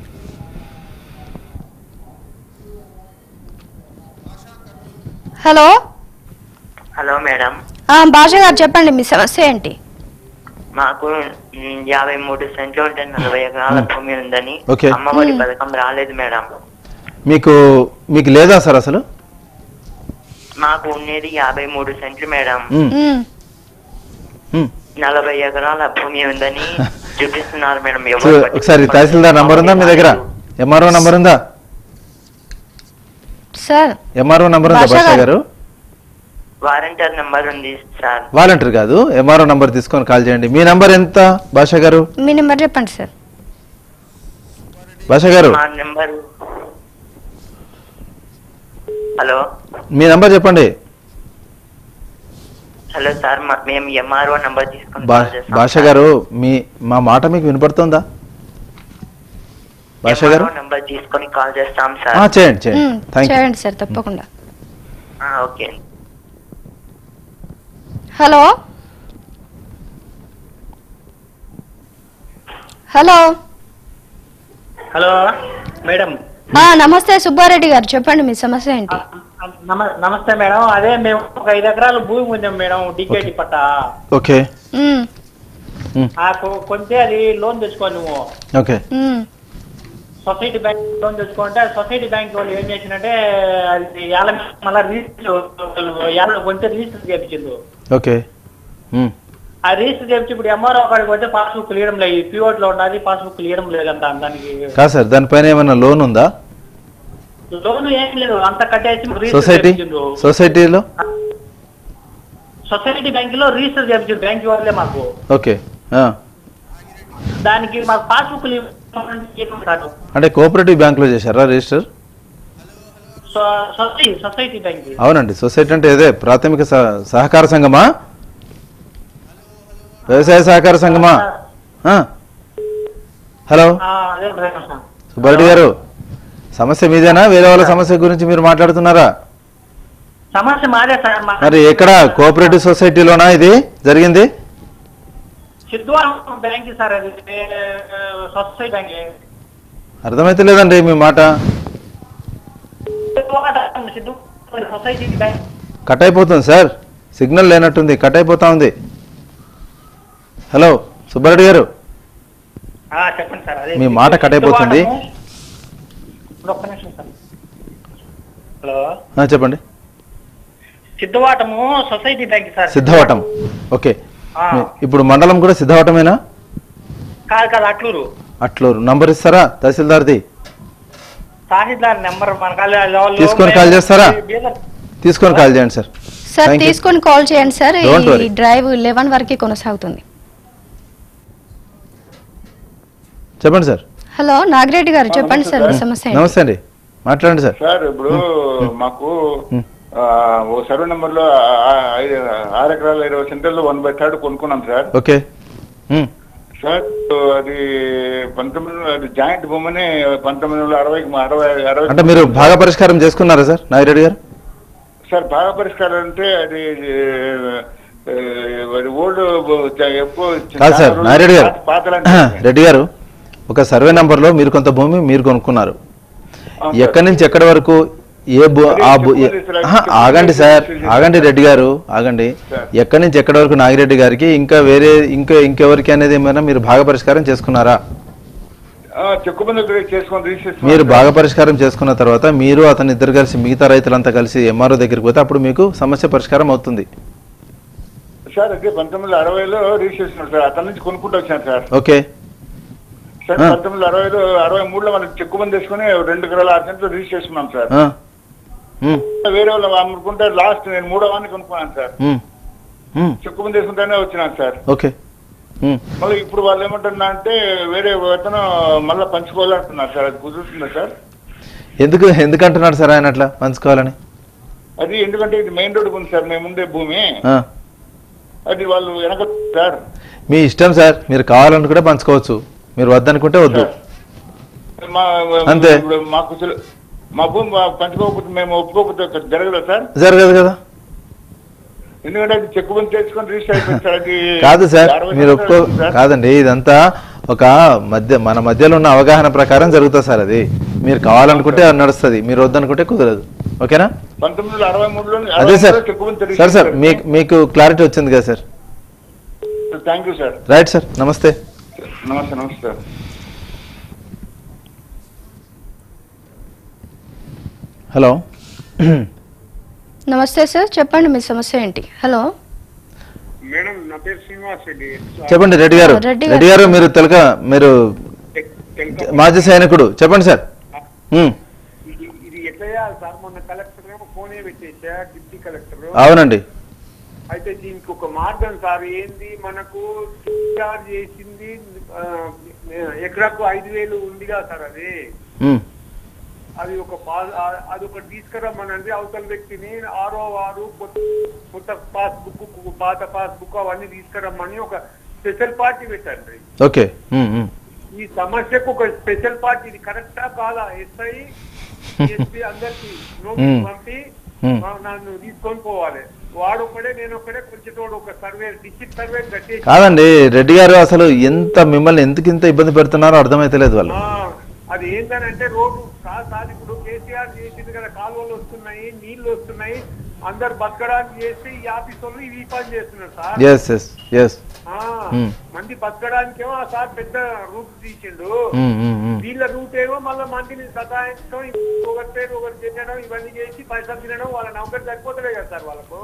Speaker 1: హలో
Speaker 11: హలో మేడం
Speaker 1: ఆ, భాష గారు చెప్పండి మీ సమస్య ఏంటి
Speaker 11: మాకు మ్, యాభై మూడు సెంట్లు ఉంటే నలభై ఎకరాల భూమి ఉందని
Speaker 6: ఓకే.
Speaker 11: అమ్మఒడి
Speaker 1: మ్.
Speaker 11: పథకం రాలేదు మేడం
Speaker 6: మీకు మీకు లేదా సార్ అసలు
Speaker 11: మాకు ఉండేది యాభై మూడు సెంట్లు మేడం
Speaker 6: మ్.
Speaker 1: ఉమ్,
Speaker 6: మ్.
Speaker 11: నలభై ఎకరాల భూమి ఉందని చూపిస్తున్నారు మేడం
Speaker 6: సో,
Speaker 11: ఎవరు
Speaker 6: ఒకసారి
Speaker 11: పట్టించుకోవట్లేదు.
Speaker 6: తహసీల్దార్ నంబర్ ఉందా మీ దగ్గర ఎంఆర్ఓ నంబర్ ఉందా
Speaker 1: సార్
Speaker 6: ఎంఆర్ఓ నంబర్ ఉందా
Speaker 1: భాషా
Speaker 6: భాషా
Speaker 1: గారు.
Speaker 6: గారు
Speaker 11: వారంటర్ నంబర్ ఉంది సార్
Speaker 6: వాలంటీర్ కాదు ఎంఆర్ఓ నంబర్ తీసుకొని కాల్ చేయండి మీ నంబర్ ఎంత భాషా గారు
Speaker 1: మీ నెంబర్ చెప్పండి సార్
Speaker 6: భాషా గారు
Speaker 11: మా నెంబర్ హలో
Speaker 6: మీ నంబర్ చెప్పండి
Speaker 11: హలో సార్ మా- మేము ఎంఆర్ఓ నంబర్ తీసుకొని
Speaker 6: భా
Speaker 11: కాల్ చేస్తాం
Speaker 6: భాష గారు మీ మా మాట మీకు వినపడుతుందా భాష గారు
Speaker 11: ఎంఆర్ఓ నంబర్ తీసుకొని కాల్ చేస్తాం
Speaker 6: ఆ,
Speaker 11: సార్
Speaker 6: చేయండి చేయండి
Speaker 1: ఉమ్,
Speaker 6: థ్యాంక్ యూ
Speaker 1: చేయండి సార్ తప్పకుండా
Speaker 11: ఆ, okay
Speaker 1: hello hello
Speaker 17: hello madam
Speaker 1: ఆ, నమస్తే సుబ్బారెడ్డి గారు చెప్పండి మీ సమస్య ఏంటి
Speaker 17: నమ- నమస్తే మేడం అదే మేము ఒక ఐదు ఎకరాల భూమి ఉందాం మేడం డికేటి పట్ట
Speaker 6: ఓకే
Speaker 1: ఉమ్,
Speaker 17: ఆ కొ- కొంటే అది లోన్ తెచ్చుకో నువ్వు
Speaker 6: ఓకే
Speaker 1: ఉమ్,
Speaker 17: సొసైటీ బ్యాంక్ లోన్ తెచ్చుకుంటే సొసైటీ బ్యాంక్ వాళ్ళు ఏం చేసినట్టే అది ఏళ్ళ మీద మళ్ళా రిజిస్టర్ ఏళ్ళ కొంటే రిజిస్టర్ చేయించింది
Speaker 6: ఓకే ఉమ్,
Speaker 17: ఆ రిజిస్టర్ చేయించి ఇప్పుడు ఎంఆర్ఓ కాడికి పోతే పాస్బుక్ తీయడం లేదు పిఓట్ లో ఉన్నది పాస్బుక్ తీయడం లేదంట దానికి
Speaker 6: కాదు సార్ దానిపైన ఏమైనా లోన్ ఉందా
Speaker 17: లోన్ ఏం లేదు అంత కట్టేసి రిజిస్టర్
Speaker 6: సొసైటీ
Speaker 17: చేయించిండ్రు
Speaker 6: సొసైటీలో
Speaker 17: సొసైటీ బ్యాంక్ లో రిజిస్టర్ చేయించింది బ్యాంక్ వాళ్ళే మాకు
Speaker 6: ఓకే ఆ.
Speaker 17: దానికి మాకు పాస్బుక్ కాదు
Speaker 6: అంటే కోఆపరేటివ్ బ్యాంక్లో చేశారా రిజిస్టర్
Speaker 17: సొసైటీ సొసైటీ బ్యాంక్
Speaker 6: అవునండి సొసైటీ అంటే ఇదే ప్రాథమిక సహ- సహకార సంఘమా వ్యవసాయ సహకార సంఘమా ఆ. హలో
Speaker 17: ఆ, అదే డ్రైవర్ సార్.
Speaker 6: సుబ్బారెడ్డి గారు సమస్య మీదేనా వేరే వాళ్ళ సమస్య గురించి మీరు మాట్లాడుతున్నారా
Speaker 17: సమస్య మాదే సార్ మా
Speaker 6: మరి ఎక్కడ కోఆపరేటివ్ సొసైటీలోనా ఇది జరిగింది
Speaker 17: సిద్ధవరం బ్యాంక్ సార్ అది ఏ, సొసైటీ బ్యాంక్
Speaker 6: అర్థమైతే లేదండి మీ మాట
Speaker 17: Siddhavaram Siddhavaram society bank
Speaker 6: cut అయిపోతుంది సార్ సిగ్నల్ లేనట్టుంది కట్ అయిపోతా ఉంది హలో సుబ్బారెడ్డి గారు
Speaker 17: ఆ, చెప్పండి సార్ అదే
Speaker 6: మీ మాట కట్ అయిపోతుంది.
Speaker 17: సిద్ధవరము- ఇప్పుడు ఒక్క నిమిషం సార్ హలో
Speaker 6: ఆ, చెప్పండి
Speaker 17: Siddhavatamu society bank sir
Speaker 6: Siddhavatam okay
Speaker 17: ఆ.
Speaker 6: మీ- ఇప్పుడు మండలం కూడా సిద్ధవటమేనా
Speaker 17: కాదు కాదు అట్లూరు
Speaker 6: అట్లూరు నంబర్ ఇస్తారా తహసీల్దార్ది
Speaker 17: తహసీల్దార్ నెంబర్ మన కాలే వాళ్ళు
Speaker 6: తీసుకొని కాల్ చేస్తారా?
Speaker 17: బీదర్-
Speaker 6: తీసుకొని కాల్ చేయండి సార్
Speaker 1: సార్
Speaker 6: Thank you.
Speaker 1: తీసుకొని కాల్ చేయండి సార్
Speaker 6: Don't
Speaker 1: ఈ
Speaker 6: worry.
Speaker 1: డ్రైవ్ లెవెన్ వరకు కొనసాగుతుంది
Speaker 6: చెప్పండి సార్
Speaker 1: హలో నాగిరెడ్డి గారు చెప్పండి సార్ మీ సమస్య ఏంటి?
Speaker 6: నమస్తే అండి మాట్లాడండి సార్
Speaker 13: సార్ ఇప్పుడు మాకు ఆ, ఓ సర్వే నెంబర్ లో ఆ, ఐదు- ఆరు ఎకరాల ఇరవై సెంటర్లో వన్ బై థర్డ్ కొనుక్కున్నాం సార్
Speaker 6: ఓకే ఉమ్,
Speaker 13: సార్ అది పంతొమ్మిది వందల- అది జాయింట్ భూమిని పంతొమ్మిది వందల అరవై అరవై అరవై
Speaker 6: అంటే మీరు బాగా పరిష్కారం చేసుకున్నారా సార్ నాగిరెడ్డి గారు
Speaker 13: సార్ బాగా పరిష్కారం అంటే అది ఆ, అది ఓల్డ్ ఎక్కువ
Speaker 6: కాదు సార్ నాగిరెడ్డి గారు
Speaker 13: పాతలంటే
Speaker 6: రెడ్డి గారు ఒక సర్వే నంబర్లో మీరు కొంత భూమి మీరు కొనుక్కున్నారు ఎక్కడి నుంచి ఎక్కడి వరకు ఏ భూ ఆ భూ ఏ- ఆహా, ఆగండి సార్ ఆగండి రెడ్డి గారు ఆగండి ఎక్కడి నుంచి ఎక్కడి వరకు నాగిరెడ్డి గారికి ఇంకా వేరే ఇంకా ఇంకెవరికి అనేది ఏమైనా మీరు భాగ పరిష్కారం చేసుకున్నారా
Speaker 13: చెక్కుబందులు చేసుకొని రిజిస్ట్రేషన్
Speaker 6: మీరు బాగా పరిష్కారం చేసుకున్న తర్వాత మీరు అతని ఇద్దరు కలిసి మిగతా రైతులంతా కలిసి ఎంఆర్ఓ దగ్గరికి పోతే అప్పుడు మీకు సమస్య పరిష్కారం అవుతుంది
Speaker 13: సార్ అదే పంతొమ్మిది వందల అరవైలో రిజిస్ట్రేషన్ సార్ అతని నుంచి కొనుక్కుంటూ వచ్చాను సార్
Speaker 6: ఓకే
Speaker 13: సార్
Speaker 6: ఆ.
Speaker 13: పంతొమ్మిది వందల అరవైలో అరవై మూడులో మనం చెక్కుబంది చేసుకుని రెండు ఎకరాల ఆరు సెంట్లు రిజిస్టర్ చేసుకున్నాం సార్
Speaker 6: ఆ, ఉమ్,
Speaker 13: వేరే వాళ్ళు అమ్ముకుంటే లాస్ట్ నేను మూడో వాడిని కొనుక్కున్నాను సార్
Speaker 6: ఉమ్, ఉమ్,
Speaker 13: చెక్కుబంది చేసుకుంటేనే వచ్చినాను సార్
Speaker 6: ఓకే ఉమ్.
Speaker 13: మళ్ళీ ఇప్పుడు వాళ్ళు ఏమంటున్నా అంటే వేరే అతను మళ్ళీ పంచుకోవాలంటున్నారు సార్ అది కుదురుతుందా సార్
Speaker 6: ఎందుకు ఎందుకు అంటున్నాడు సార్ ఆయన అట్లా పంచుకోవాలని
Speaker 13: అది ఎందుకంటే ఇది మెయిన్ రోడ్ ఉంది సార్ మేము ఉండే భూమి
Speaker 6: ఆ,
Speaker 13: అది వాళ్ళు వెనక సార్
Speaker 6: మీ ఇష్టం సార్ మీరు కావాలనుకుంటే పంచుకోవచ్చు మీరు వద్దనుకుంటే వద్దు
Speaker 13: మా
Speaker 6: అంతే.
Speaker 13: ఇప్పుడు మాకు తెలు- మా భూమి మా పంచుకోకపోతే మేము ఒప్పుకోకపోతే ఇక్కడ జరగదా సార్
Speaker 6: జరగదు కదా
Speaker 13: ఎందుకంటే అది చెక్కుబంది తెచ్చుకొని రిజిస్టర్ అయిపోయింది సార్ అది
Speaker 6: కాదు సార్
Speaker 13: అరవై
Speaker 6: మీరు ఒప్పుకో
Speaker 13: సంవత్సరాలు ఉంది సార్.
Speaker 6: కాదండి ఇదంతా ఒక మధ్య మన మధ్యలో ఉన్న అవగాహన ప్రకారం జరుగుతుంది సార్ అది మీరు కావాలనుకుంటే అది నడుస్తుంది మీరు వద్దనుకుంటే కుదరదు ఓకేనా
Speaker 13: పంతొమ్మిది వందల అరవై మూడులో
Speaker 6: అదే సార్
Speaker 13: చెక్కుబంది
Speaker 6: సార్ సార్ మీకు మీకు క్లారిటీ వచ్చింది కదా sir
Speaker 13: thank you sir
Speaker 6: right sir నమస్తే
Speaker 13: నమస్తే నమస్తే సార్
Speaker 6: హలో
Speaker 1: నమస్తే సార్ చెప్పండి మీ సమస్య ఏంటి హలో
Speaker 18: మేడం నా పేరు శ్రీనివాస్ రెడ్డి
Speaker 6: చెప్పండి రెడ్డి గారు
Speaker 1: రెడ్డి గారు.
Speaker 6: రెడ్డి గారు మీరు తెలక మీరు మాజీ సైనికుడు చెప్పండి సార్ ఉమ్,
Speaker 18: ఇది ఇది ఎట్లా చేయాలి సార్ మొన్న కలెక్టర్ ఏమో ఫోనే పెట్టేసా డిప్యూటీ కలెక్టర్
Speaker 6: అవునండి
Speaker 18: అయితే దీనికి ఒక మార్గం సార్ ఏంది మనకు చార్జ్ చేసింది ఆ, ఎకరాకు ఐదు వేలు ఉందిగా సార్ అది
Speaker 6: ఉమ్,
Speaker 18: అది ఒక పా- ఆ- అది ఒక తీసుకురమ్మనండి అవతల వ్యక్తిని ఆరో ఆరు కొత్త కొత్త పాస్బుక్ పాత పాస్బుక్ అవన్నీ తీసుకురమ్మని ఒక స్పెషల్ పార్టీ పెట్టండి
Speaker 6: ఓకే ఉమ్, ఉమ్.
Speaker 18: ఈ సమస్యకు ఒక స్పెషల్ పార్టీ ఇది కరెక్టా కాదా ఎస్ఐ ఎస్పీ అందరికి నోటీస్
Speaker 6: Hmm.
Speaker 18: పంపి
Speaker 6: Hmm.
Speaker 18: మా- నన్ను తీసుకొని పోవాలి వాడు ఒకడే నేను ఒకడే కొంచెం తోడు ఒక సర్వే డిస్ట్రిక్ట్ సర్వే కట్టేసి
Speaker 6: కాదండి రెడ్డి గారు అసలు ఎంత మిమ్మల్ని ఎందుకు ఇంత ఇబ్బంది పెడుతున్నారో అర్థమైతలేదు వాళ్ళు
Speaker 18: ఆ, అది ఏంటనంటే రోడ్డు కాదు సార్ ఇప్పుడు కేసీఆర్ చేసింది కదా కాలువలు వస్తున్నాయి నీళ్లు వస్తున్నాయి అందరు బతకడానికి చేస్తే ఈ ఆఫీస్ వాళ్ళు ఇవి పని చేస్తున్నారు సార్
Speaker 6: ఎస్ ఎస్ ఎస్
Speaker 18: ఆ,
Speaker 6: Hmm.
Speaker 18: మంది బతకడానికేమో ఆ సార్ పెద్ద రూట్ తీసిండు
Speaker 6: Hmm, hmm, hmm.
Speaker 18: వీళ్ళ రూట్ ఏమో మళ్ళీ మందిని సతాయించడం ఒకరి పేరు ఒకరు తినడం ఇవన్నీ చేసి పైసలు తినడం వాళ్ళ నౌకరి సరిపోతలే కదా సార్ వాళ్ళకు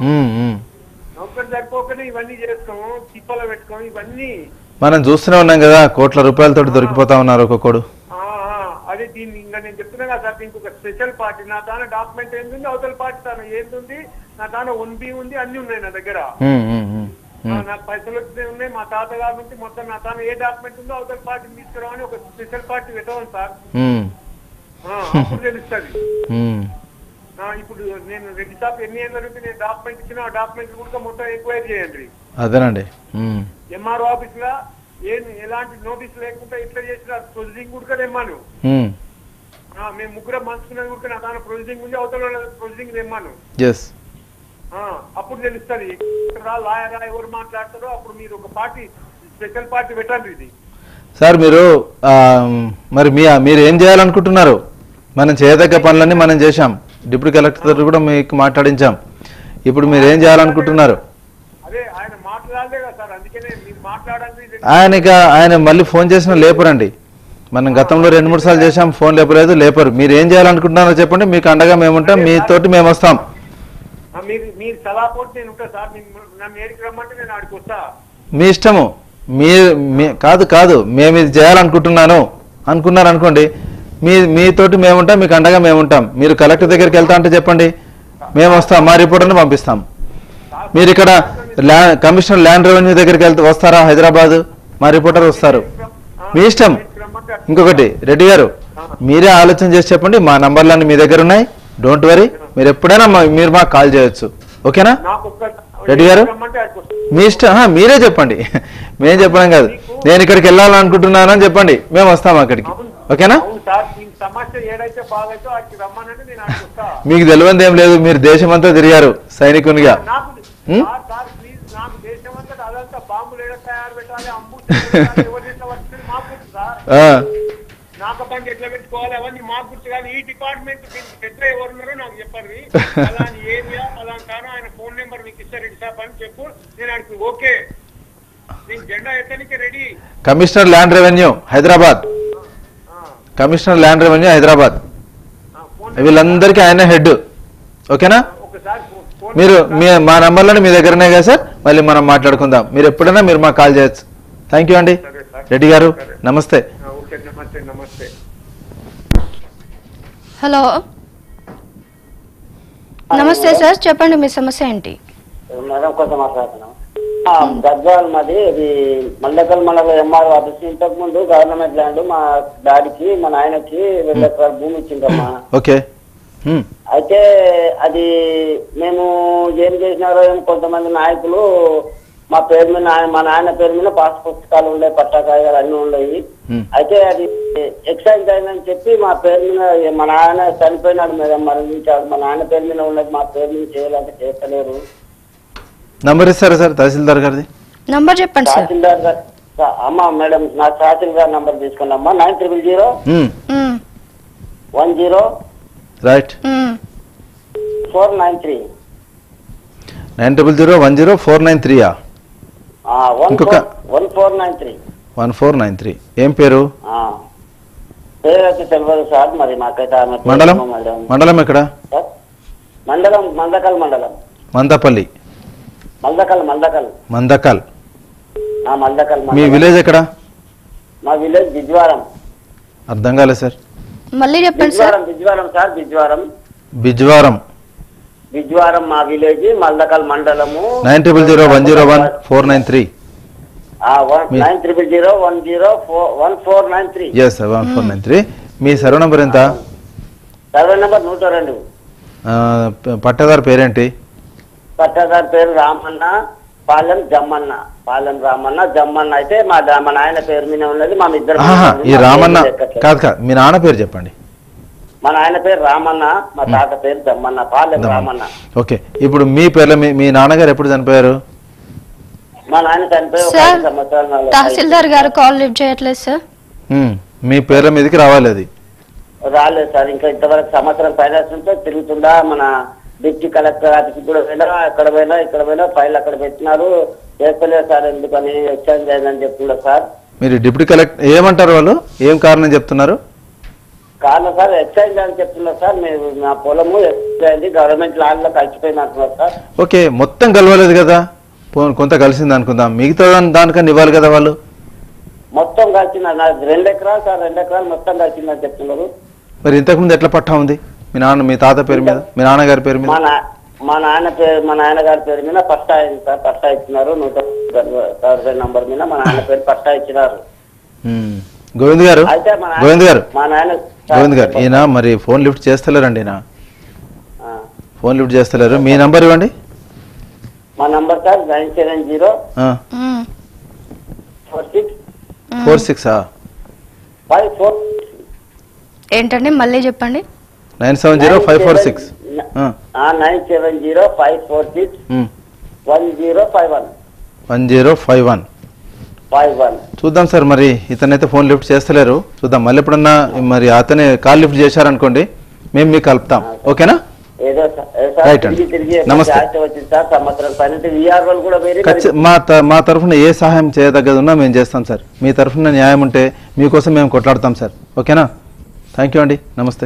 Speaker 18: నౌకరి సరిపోకనే ఇవన్నీ చేస్తాం తిప్పలు పెట్టుకోం ఇవన్నీ
Speaker 6: మనం చూస్తూనే ఉన్నాం కదా కోట్ల రూపాయలతో దొరికిపోతా ఉన్నారు ఒక్కొక్కడు
Speaker 18: ఆ, ఆ, అదే దీన్ని ఇంకా నేను చెప్తున్నా కదా సార్ దీనికి ఒక స్పెషల్ పార్టీ నా తాన డాక్యుమెంట్ ఏంది అవతల పార్టీ తాను ఏంది నా తాన వన్ బి ఉంది అన్ని ఉన్నాయి నా దగ్గర
Speaker 6: ఉమ్, ఉమ్, ఉమ్,
Speaker 18: ఆ,
Speaker 6: ఉమ్.
Speaker 18: నాకు పైసలు వచ్చినాయి ఉన్నాయి మా తాతగారి నుంచి మొత్తం నా తాను ఏ డాక్యుమెంట్ ఉందో అవతల పార్టీని తీసుకురావని ఒక స్పెషల్ పార్టీ పెట్టవాలి సార్
Speaker 6: ఉమ్,
Speaker 18: ఆ, అప్పుడు తెలుస్తుంది
Speaker 6: ఉమ్.
Speaker 18: ఆ, ఇప్పుడు నేను రెడ్డి షాప్ ఎన్ని ఏళ్ళ నుంచి నేను డాక్యుమెంట్ ఇచ్చిన ఆ డాక్యుమెంట్ కూడా మొత్తం ఎంక్వైరీ చేయండి
Speaker 6: అదేనండి ఉమ్,
Speaker 18: ఎంఆర్ఓ ఆఫీస్ లా ఏం ఎలాంటి నోటీస్ లేకుండా ఇట్లా చేసిన ప్రొసీడింగ్ కూడా తెమ్మాను
Speaker 6: ఉమ్,
Speaker 18: ఆ, మేము ముగ్గురం మంచుకున్నది కూడా నా దాని ప్రొసీడింగ్ ఉంది అవతల ప్రొసీడింగ్ తెమ్మాను
Speaker 6: ఎస్
Speaker 18: ఆ, అప్పుడు తెలుస్తుంది రా లాయరా ఎవరు మాట్లాడతారో అప్పుడు మీరు ఒక పార్టీ స్పెషల్ పార్టీ పెట్టండి ఇది
Speaker 6: సార్ మీరు ఆ, మరి మీ మీరు ఏం చేయాలనుకుంటున్నారు మనం చేయదగ్గ పనులన్నీ మనం చేశాం డిప్యూటీ కలెక్టర్ తోటి కూడా మీకు మాట్లాడించాం ఇప్పుడు మీరు ఏం చేయాలనుకుంటున్నారు
Speaker 18: అదే ఆయన మాట్లాడలే కదా సార్ అందుకనే మీరు మాట్లాడండి
Speaker 6: ఆయన ఇక ఆయన మళ్ళీ ఫోన్ చేసినా లేపరండి మనం గతంలో రెండు మూడు సార్లు చేశాం ఫోన్ లేపలేదు లేపరు మీరు ఏం చేయాలనుకుంటున్నారో చెప్పండి మీకు అండగా మేము ఉంటాం మీతోటి మేము వస్తాం
Speaker 18: ఆ, మీరు మీరు సలహా పోటీ నేను ఉంటా సార్ నేను- నన్ను ఏడికి రమ్మంటే నేను ఆడికి వస్తా
Speaker 6: మీ ఇష్టము మీ మీ- కాదు కాదు మేము ఇది చేయాలనుకుంటున్నాను అనుకున్నారు అనుకోండి మీ మీతోటి మేము ఉంటాం మీకు అండగా మేము ఉంటాం మీరు కలెక్టర్ దగ్గరికి వెళ్తా అంటే చెప్పండి మేము వస్తాం మా రిపోర్టర్ని పంపిస్తాం మీరు ఇక్కడ ల్యా కమిషనర్ ల్యాండ్ రెవెన్యూ దగ్గరికి వెళ్తే వస్తారా హైదరాబాద్ మా రిపోర్టర్ వస్తారు మీ ఇష్టం ఇంకొకటి రెడ్డి గారు మీరే ఆలోచన చేసి చెప్పండి మా నంబర్లన్నీ మీ దగ్గర ఉన్నాయి డోంట్ వరీ మీరు ఎప్పుడైనా మా- మీరు మాకు కాల్ చేయొచ్చు ఓకేనా
Speaker 18: నాకు ఒక్క
Speaker 6: రెడ్డి గారు
Speaker 18: రమ్మంటే ఆడికి వస్తా
Speaker 6: మీ ఇష్టం ఆ, మీరే చెప్పండి మేం చెప్పడం కాదు నేను ఇక్కడికి వెళ్ళాలనుకుంటున్నానని చెప్పండి మేము వస్తాం అక్కడికి ఓకేనా
Speaker 18: అవును సార్ ఈ సమస్య ఏడైతే బాగైతే ఆడికి రమ్మనంటే నేను ఆడికి వస్తా
Speaker 6: మీకు తెలియంది ఏం లేదు మీరు దేశమంతా తిరిగారు సైనికునిగా
Speaker 18: నాకు
Speaker 6: హ్మ్?
Speaker 18: సార్ సార్ ప్లీజ్ నాకు దేశం అంతా అదంతా బాంబులు ఏడ తయారు పెట్టాలి అమ్ము పెట్టాలి, ఎవరు ఎట్లా వచ్చింది మాకు గుర్తు సార్
Speaker 6: ఆ,
Speaker 18: నాకు బండి ఎట్లా పెట్టుకోవాలి అవన్నీ మాకు గుర్తు కానీ ఈ డిపార్ట్మెంట్ పెద్ద ఎవరు ఉన్నారో నాకు చెప్పండి అలాంటి ఏరియా అలాంటి తాను ఆయన ఫోన్ నెంబర్ మీకు ఇస్తారు రెడ్డి సార్ అని చెప్పు నేను ఆడికి ఓకే నేను జెండా ఎత్తడానికి ready
Speaker 6: commissioner land revenue Hyderabad commissioner land revenue Hyderabad వీళ్ళందరికీ ఆయన హెడ్ ఓకేనా మీరు మీ మా నంబర్లను మీ దగ్గరనే కదా సార్ మళ్ళీ మనం మాట్లాడుకుందాం మీరు ఎప్పుడైనా మీరు మాకు కాల్ చేయొచ్చు థ్యాంక్ యూ అండి రెడ్డి గారు నమస్తే
Speaker 18: ఆ, ఓకే నమస్తే నమస్తే
Speaker 1: హలో నమస్తే సార్ చెప్పండి మీ సమస్య ఏంటి
Speaker 7: మేడం కొంచెం మాట్లాడుతున్నాం ఆ, గద్వాల్ మాది ఇది మల్లెకల్ మండలం ఎంఆర్ ఆఫీస్ ఇంతకు ముందు గవర్నమెంట్ ల్యాండ్ మా డాడీకి మా నాయనకి రెండు ఎకరాల భూమి ఇచ్చిందమ్మా
Speaker 6: ఓకే హ్మ్.
Speaker 7: అయితే అది మేము ఏం చేసినారో ఏమో కొంతమంది నాయకులు మా పేరు మీద నాయ- మా నాయన పేరు మీద పాస్ పుస్తకాలు ఉండే పట్టాకాయలు అన్ని ఉన్నాయి
Speaker 6: హ్మ్.
Speaker 7: అయితే అది ఎక్సైజ్ అయిందని చెప్పి మా పేరు మీద మా నాయన చనిపోయినాడు మేడం మరణించాడు మా నాయన పేరు మీద ఉన్నది మా పేరు మీద చేయాలంటే చేస్తలేరు
Speaker 6: నంబర్ ఇస్తారా సార్ తహసీల్దార్ గారిది
Speaker 1: నంబర్ చెప్పండి సార్
Speaker 7: తహసీల్దార్ గారు సా- అమ్మ మేడం నా తహసీల్దార్ నంబర్ తీసుకోండి అమ్మా nine triple zero
Speaker 6: hmm.
Speaker 1: Hmm.
Speaker 7: One zero
Speaker 6: right
Speaker 1: hmm.
Speaker 7: Four nine three
Speaker 6: nine double zero one zero four nine త్రీయా
Speaker 7: వన్
Speaker 6: ఇంకొక-
Speaker 7: one four nine three
Speaker 6: one four nine three ఏం పేరు
Speaker 7: పేరు అయితే తెలియదు సార్ మరి మాకైతే ఆమె పేరు
Speaker 6: మండలం
Speaker 7: ఏమో మేడం
Speaker 6: మండలం ఎక్కడ
Speaker 7: సార్? మండలం మందకల్ మండలం
Speaker 6: మందపల్లి
Speaker 7: మందకల్ మందకల్
Speaker 6: మందకల్
Speaker 7: ఆ మందకల్
Speaker 6: మీ
Speaker 7: మండలం
Speaker 6: విలేజ్ ఎక్కడ
Speaker 7: మా విలేజ్ బిజ్వారం
Speaker 6: అర్థం కాలేదు సార్
Speaker 1: మళ్ళీ చెప్పండి సార్
Speaker 7: బిజ్వారం బిజ్వారం సార్ బిజ్వారం
Speaker 6: బిజ్వారం
Speaker 7: బిజ్వారం మా విలేజ్ మల్దకల్ మండలము
Speaker 6: nine triple zero one zero one four nine three మీ-
Speaker 7: nine triple zero one zero four one four nine three
Speaker 6: yes one four nine three మీ సర్వ నంబర్ ఎంత
Speaker 7: survey number నూట రెండు
Speaker 6: ఆ, ప- పట్టేదారు పేరేంటి
Speaker 7: పట్టదారి పేరు రామన్న పాలెం జమ్మన్న పాలెం రామన్న జమ్మన్న అయితే మా దా- మా నాయన పేరు మీద ఉన్నది మా ఇద్దరు
Speaker 6: ఆహా
Speaker 7: పేరు
Speaker 6: ఈ
Speaker 7: మీద
Speaker 6: రామన్న
Speaker 7: మా పేరు ఎక్కట్లేదు.
Speaker 6: కాదు కాదు మీ నాన్న పేరు చెప్పండి
Speaker 7: మా నాయన పేరు రామన్న మా తాత పేరు జమ్మన్న పాలెం రామన్న
Speaker 6: ఓకే ఇప్పుడు మీ పేర్ల మీ మీ నాన్నగారు ఎప్పుడు చనిపోయారు
Speaker 7: మా నాయన చనిపోయి ఒక
Speaker 1: సార్,
Speaker 7: ఐదు సంవత్సరాలు నాలుగు-
Speaker 1: తహసీల్దార్ గారు కాల్ లిఫ్ట్ చేయట్లేదు సార్
Speaker 6: ఉమ్, మీ పేర్ల మీదకి రావాలి అది
Speaker 7: రాలేదు సార్ ఇంకా ఇంతవరకు సంవత్సరం పైన ఉంటే తిరుగుతుందా మన డిప్యూటీ కలెక్టర్ ఆఫీస్ కూడా పోయినా ఎక్కడ పోయినా ఇక్కడ పోయినా ఫైల్ అక్కడ పెట్టినారు చేస్తలేదు సార్ ఎందుకని ఎక్స్చేంజ్ అయిందని చెప్తున్నారు సార్
Speaker 6: మీరు డిప్యూటీ కలెక్టర్ ఏమంటారు వాళ్ళు ఏం కారణం చెప్తున్నారు
Speaker 7: కారణం సార్ ఎక్స్చేంజ్ అని చెప్తున్నారు సార్ మీరు నా పొలము ఎక్స్చేంజ్ అయింది గవర్నమెంట్ ల్యాండ్ లో కలిసిపోయింది అంటున్నారు సార్
Speaker 6: ఓకే మొత్తం కలవలేదు కదా పోనీ కొంత కలిసింది అనుకుందాం మిగతా దాని- దానికన్నా ఇవ్వాలి కదా వాళ్ళు
Speaker 7: మొత్తం కలిసింది నాకు రెండు ఎకరాలు సార్ రెండు ఎకరాలు మొత్తం కలిసిందని చెప్తున్నారు
Speaker 6: మరి ఇంతకుముందు ఎట్లా పట్టా ఉంది మీ నాన్న మీ తాత పేరు మీద మీ నాన్నగారి పేరు మీద
Speaker 7: మా నా మా నాన్న పేరు మా నాన్నగారి పేరు మీద పట్టా అయింది సార్ పట్టా ఇచ్చినారు నూట సర్వే నంబర్ మీద మా నాన్న పేరు పట్టా ఇచ్చినారు
Speaker 6: ఉమ్. గోవింద్ గారు
Speaker 7: అయితే మా నాన్న-
Speaker 6: గోవింద్ గారు
Speaker 7: మా నాయన
Speaker 6: గోవింద్ గారు ఈయన మరి ఫోన్ లిఫ్ట్ చేస్తలేరండి ఈయన ఫోన్ లిఫ్ట్ చేస్తలేరు మీ నంబర్ ఇవ్వండి
Speaker 7: మా number sir nine seven zero four six
Speaker 6: four సిక్సా
Speaker 7: ఫైవ్ ఫోర్
Speaker 1: ఏంటండి మళ్ళీ చెప్పండి
Speaker 6: nine seven zero five four six
Speaker 7: nine seven zero five four six one zero five one
Speaker 6: one zero five one
Speaker 7: five one
Speaker 6: చూద్దాం sir మరి ఇతనైతే phone lift చేస్తలేరు చూద్దాం మళ్ళీ ఎప్పుడన్నా మరి అతనే కాల్ లిఫ్ట్ చేశారనుకోండి మేము మీకు కలుపుతాం ఓకేనా
Speaker 7: ఏదో సార్ ఏ సార్
Speaker 6: Right అండి.
Speaker 7: తిరిగి తిరిగి
Speaker 6: నమస్తే.
Speaker 7: జాగ్రత్త వచ్చింది సార్ సంవత్సరం పైన విఆర్ వాళ్ళు కూడా వేరే
Speaker 6: ఖచ్చి మా త- మా తరఫున ఏ సహాయం చేయదగ్గది ఉన్నా మేము చేస్తాం సార్ మీ తరఫున న్యాయం ఉంటే మీకోసం మేము కొట్లాడతాం సార్ ఓకేనా థ్యాంక్ యూ అండి నమస్తే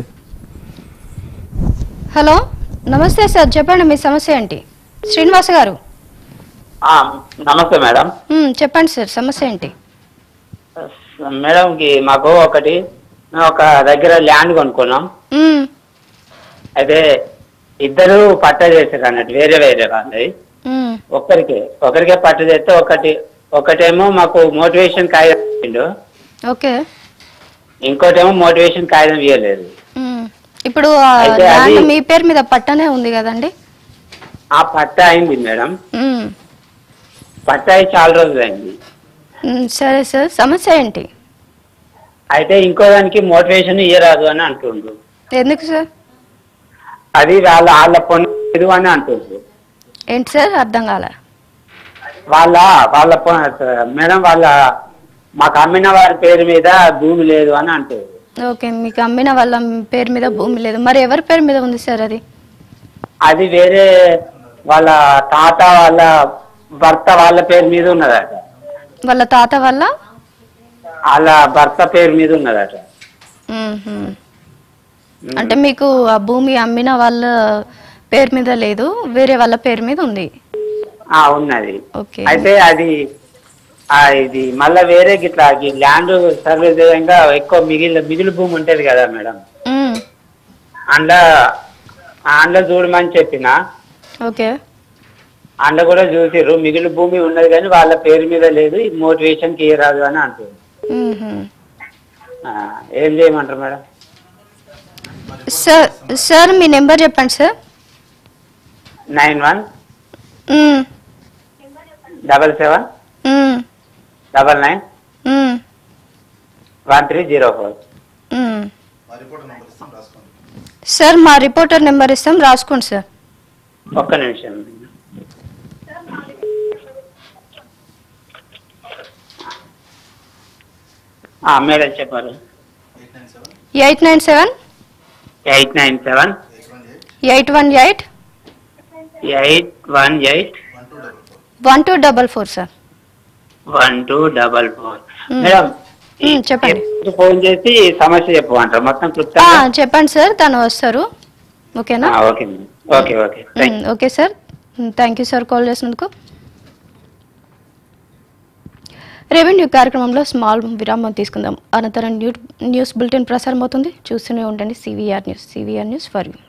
Speaker 1: హలో నమస్తే సార్ చెప్పండి మీ సమస్య ఏంటి శ్రీనివాస గారు
Speaker 19: ఆ, నమస్తే మేడం
Speaker 1: మ్, చెప్పండి సార్ సమస్య ఏంటి
Speaker 19: మేడంకి మాకు ఒకటి మేము ఒక దగ్గర ల్యాండ్ కొనుక్కున్నాం
Speaker 1: మ్,
Speaker 19: అయితే ఇద్దరు పట్ట చేశారు అన్నట్టు వేరే వేరే వాళ్ళది
Speaker 1: మ్,
Speaker 19: ఒక్కరికి ఒకరికే పట్ట చేస్తే ఒకటి ఒకటేమో మాకు మోటివేషన్ కాగితం ఇచ్చిండు
Speaker 1: ఓకే
Speaker 19: ఇంకోటేమో మోటివేషన్ కాగితం ఇవ్వలేదు
Speaker 1: మ్. ఇప్పుడు ఆ
Speaker 19: అయితే అది-
Speaker 1: ల్యాండ్ మీ పేరు మీద పట్టనే ఉంది కదండి
Speaker 19: ఆ పట్ట అయింది మేడం
Speaker 1: మ్,
Speaker 19: పట్ట అయి చాలా రోజులు అయింది
Speaker 1: మ్, సరే సార్ సమస్య ఏంటి
Speaker 19: అయితే ఇంకో దానికి మోటివేషన్ ఇయ్యరాదు అని అంటుండ్రు
Speaker 1: ఎందుకు సార్
Speaker 19: అది వాళ్ళ వాళ్ళ పొందు అని అంటుండ్రు
Speaker 1: ఏంటి సార్ అర్థం కాల
Speaker 19: వాళ్ళ వాళ్ళ పొ- మేడం వాళ్ళ మాకు అమ్మిన వారి పేరు మీద భూమి లేదు అని అంటారు
Speaker 1: ఓకే మీకు అమ్మిన వాళ్ళ పేరు మీద భూమి లేదు మరి ఎవరి పేరు మీద ఉంది సార్ అది
Speaker 19: అది వేరే వాళ్ళ తాత వాళ్ళ భర్త వాళ్ళ పేరు మీద ఉన్నదట
Speaker 1: వాళ్ళ తాత వల్ల
Speaker 19: వాళ్ళ భర్త పేరు మీద ఉన్నదట
Speaker 1: మ్మ్హ్మ్. అంటే మీకు ఆ భూమి అమ్మిన వాళ్ళ పేరు మీద లేదు వేరే వాళ్ళ పేరు మీద ఉంది
Speaker 19: ఆ ఉన్నది
Speaker 1: ఓకే
Speaker 19: అయితే అది ఆ ఇది మళ్ళా వేరే గిట్లా ఈ ల్యాండ్ సర్వే చేయంగా ఎక్కువ మిగిలిన మిగిలి భూమి ఉంటది కదా మేడం
Speaker 1: మ్మ్.
Speaker 19: అందులో అందులో చూడమని చెప్పిన
Speaker 1: ఓకే
Speaker 19: అందులో కూడా చూసిర్రు మిగిలిన భూమి ఉన్నది కానీ వాళ్ళ పేరు మీద లేదు ఈ మోటివేషన్ కి రాదు అని అంటుంది
Speaker 1: మ్మ్హ్మ్.
Speaker 19: ఆ, ఏం చేయమంటారు మేడం
Speaker 1: సార్ సార్ మీ నెంబర్ చెప్పండి sir
Speaker 19: nine one
Speaker 1: hmm.
Speaker 19: Double seven
Speaker 1: hmm.
Speaker 19: Double nine
Speaker 1: hmm.
Speaker 19: One three zero four
Speaker 1: hmm. Sir మా రిపోర్టర్ నెంబర్ ఇస్తాం రాసుకోండి సార్
Speaker 19: ఒక్క నిమిషం ఆ, మేడం చెప్పారు
Speaker 1: eight nine seven
Speaker 19: eight nine seven
Speaker 1: eight one eight
Speaker 19: eight one eight
Speaker 1: one two double four sir
Speaker 19: one two double four
Speaker 1: hmm.
Speaker 19: Madam
Speaker 1: hmm, చెప్పండి
Speaker 19: ఎప్పుడు phone చేసి సమస్య చెప్పమంటారు మొత్తం
Speaker 1: ఆ,
Speaker 19: క్లుప్తంగా
Speaker 1: చెప్పండి సార్ తను వస్తారు ఓకేనా
Speaker 19: ఆ, okay madam okay okay thank
Speaker 1: hmm, okay sir thank you sir call చేసినందుకు రెవెన్యూ కార్యక్రమంలో స్మాల్ విరామం తీసుకుందాం అనంతరం న్యూ న్యూస్ బులెటిన్ ప్రసారం అవుతుంది చూస్తూనే ఉండండి CVR news CVR news for you